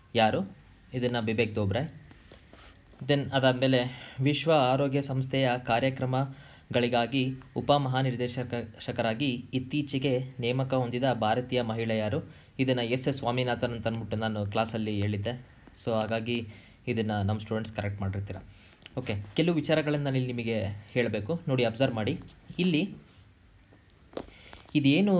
ಯಾರು ಇದನ್ನು ಬಿಬೇಕ್ ದೋಬ್ರೆ ದೆನ್ ಅದಾದಮೇಲೆ ವಿಶ್ವ ಆರೋಗ್ಯ ಸಂಸ್ಥೆಯ ಕಾರ್ಯಕ್ರಮಗಳಿಗಾಗಿ ಉಪಮಹಾನಿರ್ದೇಶಕರಾಗಿ ಇತ್ತೀಚೆಗೆ ನೇಮಕ ಹೊಂದಿದ ಭಾರತೀಯ ಮಹಿಳೆ ಯಾರು ಇದನ್ನು ಎಸ್ ಎಸ್ ಸ್ವಾಮಿನಾಥನ್ ಅಂತ ಅಂದ್ಬಿಟ್ಟು ನಾನು ಕ್ಲಾಸಲ್ಲಿ ಹೇಳಿದ್ದೆ ಸೊ ಹಾಗಾಗಿ ಇದನ್ನು ನಮ್ಮ ಸ್ಟೂಡೆಂಟ್ಸ್ ಕರೆಕ್ಟ್ ಮಾಡಿರ್ತೀರ ಓಕೆ ಕೆಲವು ವಿಚಾರಗಳನ್ನು ನಾನು ಇಲ್ಲಿ ನಿಮಗೆ ಹೇಳಬೇಕು ನೋಡಿ ಅಬ್ಸರ್ವ್ ಮಾಡಿ ಇಲ್ಲಿ ಇದೇನು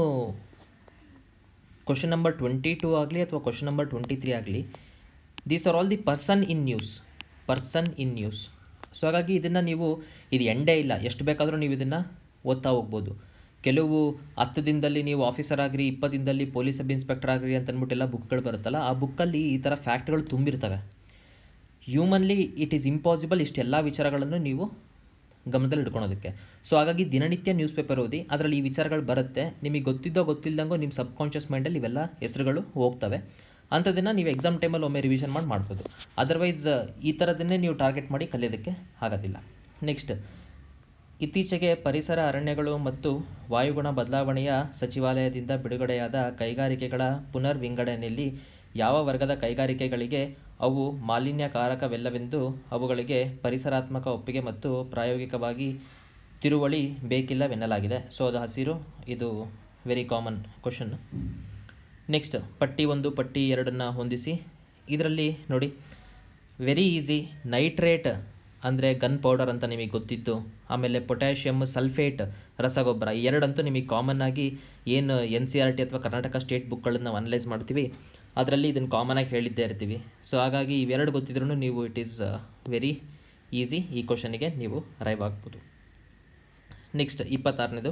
ಕ್ವಶನ್ ನಂಬರ್ ಟ್ವೆಂಟಿ ಟೂ ಆಗಲಿ ಅಥವಾ ಕ್ವಶನ್ ನಂಬರ್ ಟ್ವೆಂಟಿ ತ್ರೀ ಆಗಲಿ these are all the person in news person in news so ಹಾಗಾಗಿ ಇದನ್ನು ನೀವು ಇದು ಎಂಡೇ ಇಲ್ಲ ಎಷ್ಟು ಬೇಕಾದರೂ ನೀವು ಇದನ್ನು ಓದ್ತಾ ಹೋಗ್ಬೋದು ಕೆಲವು ಹತ್ತು ದಿನದಲ್ಲಿ ನೀವು ಆಫೀಸರ್ ಆಗಿರಿ ಇಪ್ಪತ್ತು ದಿನದಲ್ಲಿ ಪೊಲೀಸ್ ಸಬ್ ಇನ್ಸ್ಪೆಕ್ಟರ್ ಆಗಿರಿ ಅಂತ ಅಂದ್ಬಿಟ್ಟೆಲ್ಲ ಬುಕ್ಗಳು ಬರುತ್ತಲ್ಲ ಆ ಬುಕ್ಕಲ್ಲಿ ಈ ಥರ ಫ್ಯಾಕ್ಟ್ಗಳು ತುಂಬಿರ್ತವೆ ಹ್ಯೂಮನ್ಲಿ ಇಟ್ ಈಸ್ ಇಂಪಾಸಿಬಲ್ ಇಷ್ಟೆಲ್ಲ ವಿಚಾರಗಳನ್ನು ನೀವು ಗಮನದಲ್ಲಿ ಇಟ್ಕೊಳೋದಕ್ಕೆ ಸೊ ಹಾಗಾಗಿ ದಿನನಿತ್ಯ ನ್ಯೂಸ್ ಪೇಪರ್ ಓದಿ ಅದರಲ್ಲಿ ಈ ವಿಚಾರಗಳು ಬರುತ್ತೆ ನಿಮಗೆ ಗೊತ್ತಿದ್ದೋ ಗೊತ್ತಿಲ್ಲದಂಗೋ ನಿಮ್ಮ ಸಬ್ ಕಾನ್ಷಿಯಸ್ ಮೈಂಡಲ್ಲಿ ಇವೆಲ್ಲ ಹೆಸರುಗಳು ಹೋಗ್ತವೆ ಅಂಥದ್ದನ್ನು ನೀವು ಎಕ್ಸಾಮ್ ಟೈಮಲ್ಲಿ ಒಮ್ಮೆ ರಿವಿಷನ್ ಮಾಡಿ ಮಾಡ್ಬೋದು ಅದರ್ವೈಸ್ ಈ ಥರದನ್ನೇ ನೀವು ಟಾರ್ಗೆಟ್ ಮಾಡಿ ಕಲಿಯೋದಕ್ಕೆ ಆಗೋದಿಲ್ಲ ನೆಕ್ಸ್ಟ್ ಇತ್ತೀಚೆಗೆ ಪರಿಸರ ಅರಣ್ಯಗಳು ಮತ್ತು ವಾಯುಗುಣ ಬದಲಾವಣೆಯ ಸಚಿವಾಲಯದಿಂದ ಬಿಡುಗಡೆಯಾದ ಕೈಗಾರಿಕೆಗಳ ಪುನರ್ ವಿಂಗಡಣೆಯಲ್ಲಿ ಯಾವ ವರ್ಗದ ಕೈಗಾರಿಕೆಗಳಿಗೆ ಅವು ಮಾಲಿನ್ಯಕಾರಕವೆಲ್ಲವೆಂದು ಅವುಗಳಿಗೆ ಪರಿಸರಾತ್ಮಕ ಒಪ್ಪಿಗೆ ಮತ್ತು ಪ್ರಾಯೋಗಿಕವಾಗಿ ತಿರುವಳಿ ಬೇಕಿಲ್ಲವೆನ್ನಲಾಗಿದೆ ಸೊ ಅದು ಹಸಿರು ಇದು ವೆರಿ ಕಾಮನ್ ಕ್ವಶನ್ ನೆಕ್ಸ್ಟ್ ಪಟ್ಟಿ ಒಂದು ಪಟ್ಟಿ ಎರಡನ್ನು ಹೊಂದಿಸಿ ಇದರಲ್ಲಿ ನೋಡಿ ವೆರಿ ಈಸಿ ನೈಟ್ರೇಟ್ ಅಂದರೆ ಗನ್ ಪೌಡರ್ ಅಂತ ನಿಮಗೆ ಗೊತ್ತಿತ್ತು ಆಮೇಲೆ ಪೊಟ್ಯಾಷಿಯಮ್ ಸಲ್ಫೇಟ್ ರಸಗೊಬ್ಬರ ಈ ಎರಡಂತೂ ನಿಮಗೆ ಕಾಮನ್ ಆಗಿ ಏನು ಎನ್ ಸಿ ಆರ್ ಟಿ ಅಥವಾ ಕರ್ನಾಟಕ ಸ್ಟೇಟ್ ಬುಕ್ಗಳನ್ನು ನಾವು ಅನಲೈಸ್ ಮಾಡ್ತೀವಿ ಅದರಲ್ಲಿ ಇದನ್ನು ಕಾಮನಾಗಿ ಹೇಳಿದ್ದೇ ಇರ್ತೀವಿ ಸೊ ಹಾಗಾಗಿ ಇವೆರಡು ಗೊತ್ತಿದ್ರೂ ನೀವು ಇಟ್ ಈಸ್ ವೆರಿ ಈಸಿ ಈ ಕ್ವಶನಿಗೆ ನೀವು ಅರೈವ್ ಆಗ್ಬೋದು ನೆಕ್ಸ್ಟ್ ಇಪ್ಪತ್ತಾರನೇದು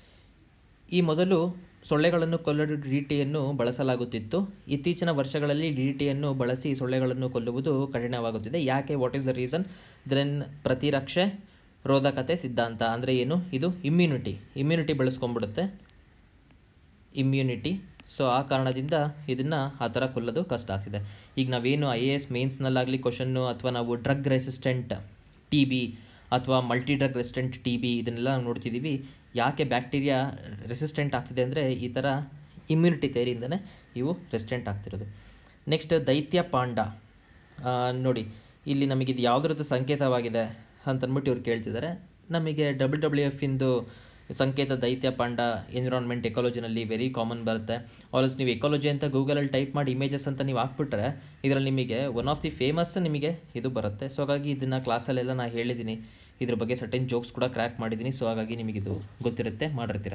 ಈ ಮೊದಲು ಸೊಳ್ಳೆಗಳನ್ನು ಕೊಲ್ಲಲು ಡಿ ಡಿ ಟಿಯನ್ನು ಬಳಸಲಾಗುತ್ತಿತ್ತು ಇತ್ತೀಚಿನ ವರ್ಷಗಳಲ್ಲಿ ಡಿ ಡಿ ಟಿಯನ್ನು ಬಳಸಿ ಸೊಳ್ಳೆಗಳನ್ನು ಕೊಲ್ಲುವುದು ಕಠಿಣವಾಗುತ್ತಿದೆ ಯಾಕೆ what is the reason then ಪ್ರತಿರಕ್ಷೆ ರೋಧಕತೆ ಸಿದ್ಧಾಂತ ಅಂದರೆ ಏನು ಇದು ಇಮ್ಯುನಿಟಿ ಇಮ್ಯುನಿಟಿ ಬೆಳೆಸ್ಕೊಂಡ್ಬಿಡುತ್ತೆ ಇಮ್ಯುನಿಟಿ ಸೊ ಆ ಕಾರಣದಿಂದ ಇದನ್ನು ಆ ಥರ ಕೊಲ್ಲೋದು ಕಷ್ಟ ಆಗ್ತಿದೆ ಈಗ ನಾವೇನು ಐ ಎ ಎಸ್ ಮೇನ್ಸ್ನಲ್ಲಾಗಲಿ ಕ್ವಶನ್ನು ಅಥವಾ ನಾವು ಡ್ರಗ್ ರೆಸಿಸ್ಟೆಂಟ್ ಟಿ ಬಿ ಅಥವಾ multi drug resistant T B ಇದನ್ನೆಲ್ಲ ನಾವು ನೋಡ್ತಿದ್ದೀವಿ ಯಾಕೆ ಬ್ಯಾಕ್ಟೀರಿಯಾ ರೆಸಿಸ್ಟೆಂಟ್ ಆಗ್ತಿದೆ ಅಂದರೆ ಈ ಥರ ಇಮ್ಯುನಿಟಿ ತೇರಿಯಿಂದನೇ ಇವು ರೆಸಿಸ್ಟೆಂಟ್ ಆಗ್ತಿರೋದು ನೆಕ್ಸ್ಟ್ ದೈತ್ಯ ಪಾಂಡ ಆ, ನೋಡಿ ಇಲ್ಲಿ ನಮಗೆ ಇದು ಯಾವುದ್ರದ್ದು ಸಂಕೇತವಾಗಿದೆ ಅಂತಂದ್ಬಿಟ್ಟು ಇವ್ರು ಕೇಳ್ತಿದ್ದಾರೆ ನಮಗೆ ಡಬ್ಲ್ಯೂ ಡಬ್ಲ್ಯೂ ಎಫ್ ಇಂದು ಸಂಕೇತ ದೈತ್ಯ ಪಾಂಡ ಎನ್ವಿರಾನ್ಮೆಂಟ್ ಎಕಾಲಜಿನಲ್ಲಿ ವೆರಿ ಕಾಮನ್ ಬರುತ್ತೆ ಆಲ್ಸ್ ನೀವು ಎಕಾಲಜಿ ಅಂತ ಗೂಗಲಲ್ಲಿ ಟೈಪ್ ಮಾಡಿ ಇಮೇಜಸ್ ಅಂತ ನೀವು ಹಾಕ್ಬಿಟ್ರೆ ಇದರಲ್ಲಿ ನಿಮಗೆ ಒನ್ ಆಫ್ ದಿ ಫೇಮಸ್ ನಿಮಗೆ ಇದು ಬರುತ್ತೆ ಸೊ ಹಾಗಾಗಿ ಇದನ್ನು ಕ್ಲಾಸಲ್ಲೆಲ್ಲ ನಾನು ಹೇಳಿದ್ದೀನಿ ಇದ್ರ ಬಗ್ಗೆ ಸರ್ಟೆನ್ ಜೋಕ್ಸ್ ಕೂಡ ಕ್ರ್ಯಾಕ್ ಮಾಡಿದ್ದೀನಿ ಸೊ ಹಾಗಾಗಿ ನಿಮಗಿದು ಗೊತ್ತಿರುತ್ತೆ ಮಾಡಿರ್ತೀರ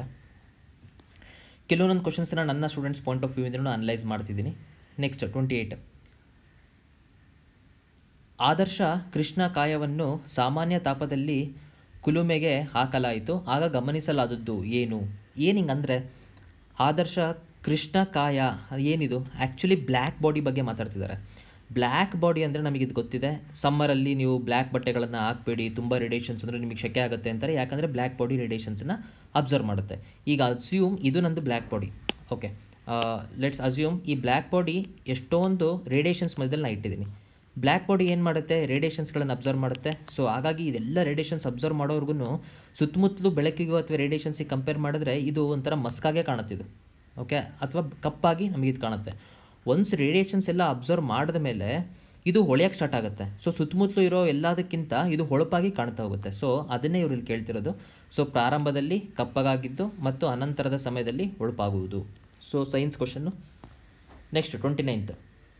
ಕೆಲವೊಂದೊಂದು ಕ್ವಶನ್ಸನ್ನ ನನ್ನ ಸ್ಟೂಡೆಂಟ್ಸ್ ಪಾಯಿಂಟ್ ಆಫ್ ವ್ಯೂ ಇಂದ ಅನಲೈಸ್ ಮಾಡ್ತಿದ್ದೀನಿ ನೆಕ್ಸ್ಟ್ ಟ್ವೆಂಟಿ ಏಯ್ಟ್ ಆದರ್ಶ ಕೃಷ್ಣ ಕಾಯವನ್ನು ಸಾಮಾನ್ಯ ತಾಪದಲ್ಲಿ ಕುಲುಮೆಗೆ ಹಾಕಲಾಯಿತು ಆಗ ಗಮನಿಸಲಾದದ್ದು ಏನು ಏನು ಹಿಂಗಂದರೆ ಆದರ್ಶ ಕೃಷ್ಣ ಕಾಯ ಏನಿದು ಆ್ಯಕ್ಚುಲಿ ಬ್ಲ್ಯಾಕ್ ಬಾಡಿ ಬಗ್ಗೆ ಮಾತಾಡ್ತಿದ್ದಾರೆ ಬ್ಲ್ಯಾಕ್ ಬಾಡಿ ಅಂದರೆ ನಮಗಿದು ಗೊತ್ತಿದೆ ಸಮ್ಮರಲ್ಲಿ ನೀವು ಬ್ಲ್ಯಾಕ್ ಬಟ್ಟೆಗಳನ್ನು ಹಾಕಬೇಡಿ ತುಂಬ ರೇಡಿಯೇಷನ್ಸ್ ಅಂದರೆ ನಿಮಗೆ ಶೆಕೆ ಆಗುತ್ತೆ ಅಂತಾರೆ ಯಾಕಂದರೆ ಬ್ಲ್ಯಾಕ್ ಬಾಡಿ ರೇಡಿಯೇಷನ್ಸನ್ನ ಅಬ್ಸರ್ವ್ ಮಾಡುತ್ತೆ ಈಗ ಅಸ್ಯೂಮ್ ಇದು ನಂದು black body okay let's assume ಈ ಬ್ಲ್ಯಾಕ್ ಬಾಡಿ ಎಷ್ಟೊಂದು ರೇಡಿಯೇಷನ್ಸ್ ಮಧ್ಯದಲ್ಲಿ ನಾನು ಇಟ್ಟಿದ್ದೀನಿ ಬ್ಲ್ಯಾಕ್ ಬಾಡಿ ಏನು ಮಾಡುತ್ತೆ ರೇಡಿಯೇಷನ್ಸ್ಗಳನ್ನು ಅಬ್ಸರ್ವ್ ಮಾಡುತ್ತೆ ಸೊ ಹಾಗಾಗಿ ಇದೆಲ್ಲ ರೇಡಿಯೇಷನ್ಸ್ ಅಬ್ಸರ್ವ್ ಮಾಡೋರ್ಗು ಸುತ್ತಮುತ್ತಲು ಬೆಳಕಿಗೂ ಅಥವಾ ರೇಡಿಯೇಷನ್ಸಿಗೆ ಕಂಪೇರ್ ಮಾಡಿದ್ರೆ ಇದು ಒಂಥರ ಮಸ್ಕಾಗೆ ಕಾಣುತ್ತಿದ್ದು ಓಕೆ ಅಥವಾ ಕಪ್ಪಾಗಿ ನಮಗೆ ಇದು ಕಾಣುತ್ತೆ ಒನ್ಸ್ ರೇಡಿಯೇಷನ್ಸ್ ಎಲ್ಲ ಅಬ್ಸರ್ವ್ ಮಾಡಿದ ಮೇಲೆ ಇದು ಹೊಳೆಯಕ್ಕೆ ಸ್ಟಾರ್ಟ್ ಆಗುತ್ತೆ ಸೊ ಸುತ್ತಮುತ್ತಲು ಇರೋ ಎಲ್ಲದಕ್ಕಿಂತ ಇದು ಹೊಳಪಾಗಿ ಕಾಣ್ತಾ ಹೋಗುತ್ತೆ ಸೊ ಅದನ್ನೇ ಇವ್ರು ಇಲ್ಲಿ ಕೇಳ್ತಿರೋದು ಸೊ ಪ್ರಾರಂಭದಲ್ಲಿ ಕಪ್ಪಗಾಗಿದ್ದು ಮತ್ತು ಅನಂತರದ ಸಮಯದಲ್ಲಿ ಹೊಳಪಾಗುವುದು so science question next twenty ninth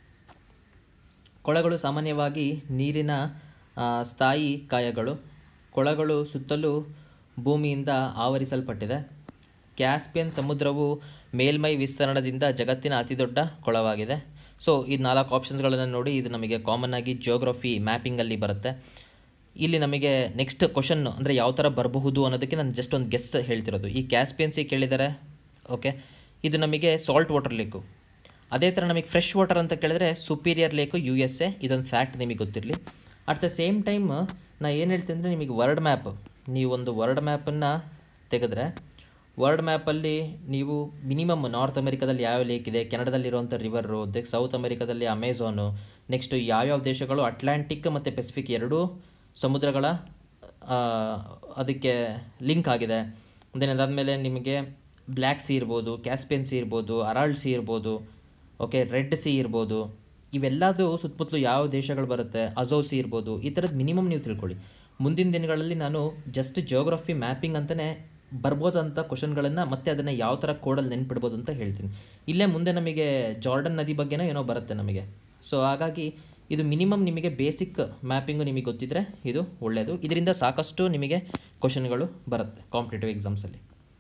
ಕೊಳಗಳು ಸಾಮಾನ್ಯವಾಗಿ ನೀರಿನ ಆ, ಸ್ಥಾಯಿ ಕಾಯಗಳು ಕೊಳಗಳು ಸುತ್ತಲೂ ಭೂಮಿಯಿಂದ ಆವರಿಸಲ್ಪಟ್ಟಿದೆ ಕ್ಯಾಸ್ಪಿಯನ್ ಸಮುದ್ರವು ಮೇಲ್ಮೈ ವಿಸ್ತರಣದಿಂದ ಜಗತ್ತಿನ ಅತಿದೊಡ್ಡ ಕೊಳವಾಗಿದೆ ಸೊ ಈ ನಾಲ್ಕು ಆಪ್ಷನ್ಸ್ಗಳನ್ನು ನೋಡಿ ಇದು ನಮಗೆ ಕಾಮನ್ ಆಗಿ ಜಿಯೋಗ್ರಫಿ ಮ್ಯಾಪಿಂಗಲ್ಲಿ ಬರುತ್ತೆ ಇಲ್ಲಿ ನಮಗೆ ನೆಕ್ಸ್ಟ್ ಕ್ವಶನ್ ಅಂದರೆ ಯಾವ ಥರ ಬರಬಹುದು ಅನ್ನೋದಕ್ಕೆ ನಾನು ಜಸ್ಟ್ ಒಂದು ಗೆಸ್ ಹೇಳ್ತಿರೋದು ಈ ಕ್ಯಾಸ್ಪಿಯನ್ ಸಿ ಕೇಳಿದ್ದಾರೆ ಓಕೆ ಇದು ನಮಗೆ ಸಾಲ್ಟ್ ವಾಟರ್ ಲೇಕು ಅದೇ ಥರ ನಮಗೆ ಫ್ರೆಶ್ ವಾಟರ್ ಅಂತ ಕೇಳಿದ್ರೆ Superior lake U S A ಇದೊಂದು ಫ್ಯಾಕ್ಟ್ ನಿಮಗೆ ಗೊತ್ತಿರಲಿ ಅಟ್ ದ ಸೇಮ್ ಟೈಮ್ ನಾ ಏನು ಹೇಳ್ತೀನಿ ಅಂದರೆ ನಿಮಗೆ ವರ್ಡ್ ಮ್ಯಾಪ್ ನೀವು ಒಂದು ವರ್ಡ್ ಮ್ಯಾಪನ್ನು ತೆಗೆದ್ರೆ ವರ್ಡ್ ಮ್ಯಾಪಲ್ಲಿ ನೀವು ಮಿನಿಮಮ್ ನಾರ್ತ್ ಅಮೆರಿಕಾದಲ್ಲಿ ಯಾವ ಲೇಕ್ ಇದೆ ಕೆನಡಾದಲ್ಲಿರುವಂಥ ರಿವರು ಸೌತ್ ಅಮೆರಿಕಾದಲ್ಲಿ ಅಮೆಝಾನು ನೆಕ್ಸ್ಟು ಯಾವ್ಯಾವ ದೇಶಗಳು ಅಟ್ಲಾಂಟಿಕ್ ಮತ್ತು ಪೆಸಿಫಿಕ್ ಎರಡೂ ಸಮುದ್ರಗಳ ಆ, ಅದಕ್ಕೆ ಲಿಂಕ್ ಆಗಿದೆ ದೆನ್ ಅದಾದಮೇಲೆ ನಿಮಗೆ ಬ್ಲ್ಯಾಕ್ ಸಿ ಇರ್ಬೋದು ಕ್ಯಾಸ್ಪಿಯನ್ ಸಿ ಇರ್ಬೋದು ಅರಾಲ್ಡ್ ಸಿ ಇರ್ಬೋದು ಓಕೆ ರೆಡ್ ಸಿ ಇರ್ಬೋದು ಇವೆಲ್ಲದು ಸುತ್ತಮುತ್ತಲು ಯಾವ ದೇಶಗಳು ಬರುತ್ತೆ ಅಜೋಸಿ ಇರ್ಬೋದು ಈ ಥರದ್ದು ಮಿನಿಮಮ್ ನೀವು ತಿಳ್ಕೊಳ್ಳಿ ಮುಂದಿನ ದಿನಗಳಲ್ಲಿ ನಾನು ಜಸ್ಟ್ ಜಿಯೋಗ್ರಫಿ ಮ್ಯಾಪಿಂಗ್ ಅಂತಲೇ ಬರ್ಬೋದಂಥ ಕ್ವಶನ್ಗಳನ್ನು ಮತ್ತೆ ಅದನ್ನು ಯಾವ ಥರ ಕೋಡಲ್ಲಿ ನೆನ್ಪಿಡ್ಬೋದು ಅಂತ ಹೇಳ್ತೀನಿ ಇಲ್ಲೇ ಮುಂದೆ ನಮಗೆ ಜಾರ್ಡನ್ ನದಿ ಬಗ್ಗೆನೋ ಏನೋ ಬರುತ್ತೆ ನಮಗೆ ಸೊ ಹಾಗಾಗಿ ಇದು ಮಿನಿಮಮ್ ನಿಮಗೆ ಬೇಸಿಕ್ ಮ್ಯಾಪಿಂಗು ನಿಮಗೆ ಗೊತ್ತಿದ್ದರೆ ಇದು ಒಳ್ಳೆಯದು ಇದರಿಂದ ಸಾಕಷ್ಟು ನಿಮಗೆ ಕ್ವಶನ್ಗಳು ಬರುತ್ತೆ ಕಾಂಪಿಟೇಟಿವ್ ಎಕ್ಸಾಮ್ಸಲ್ಲಿ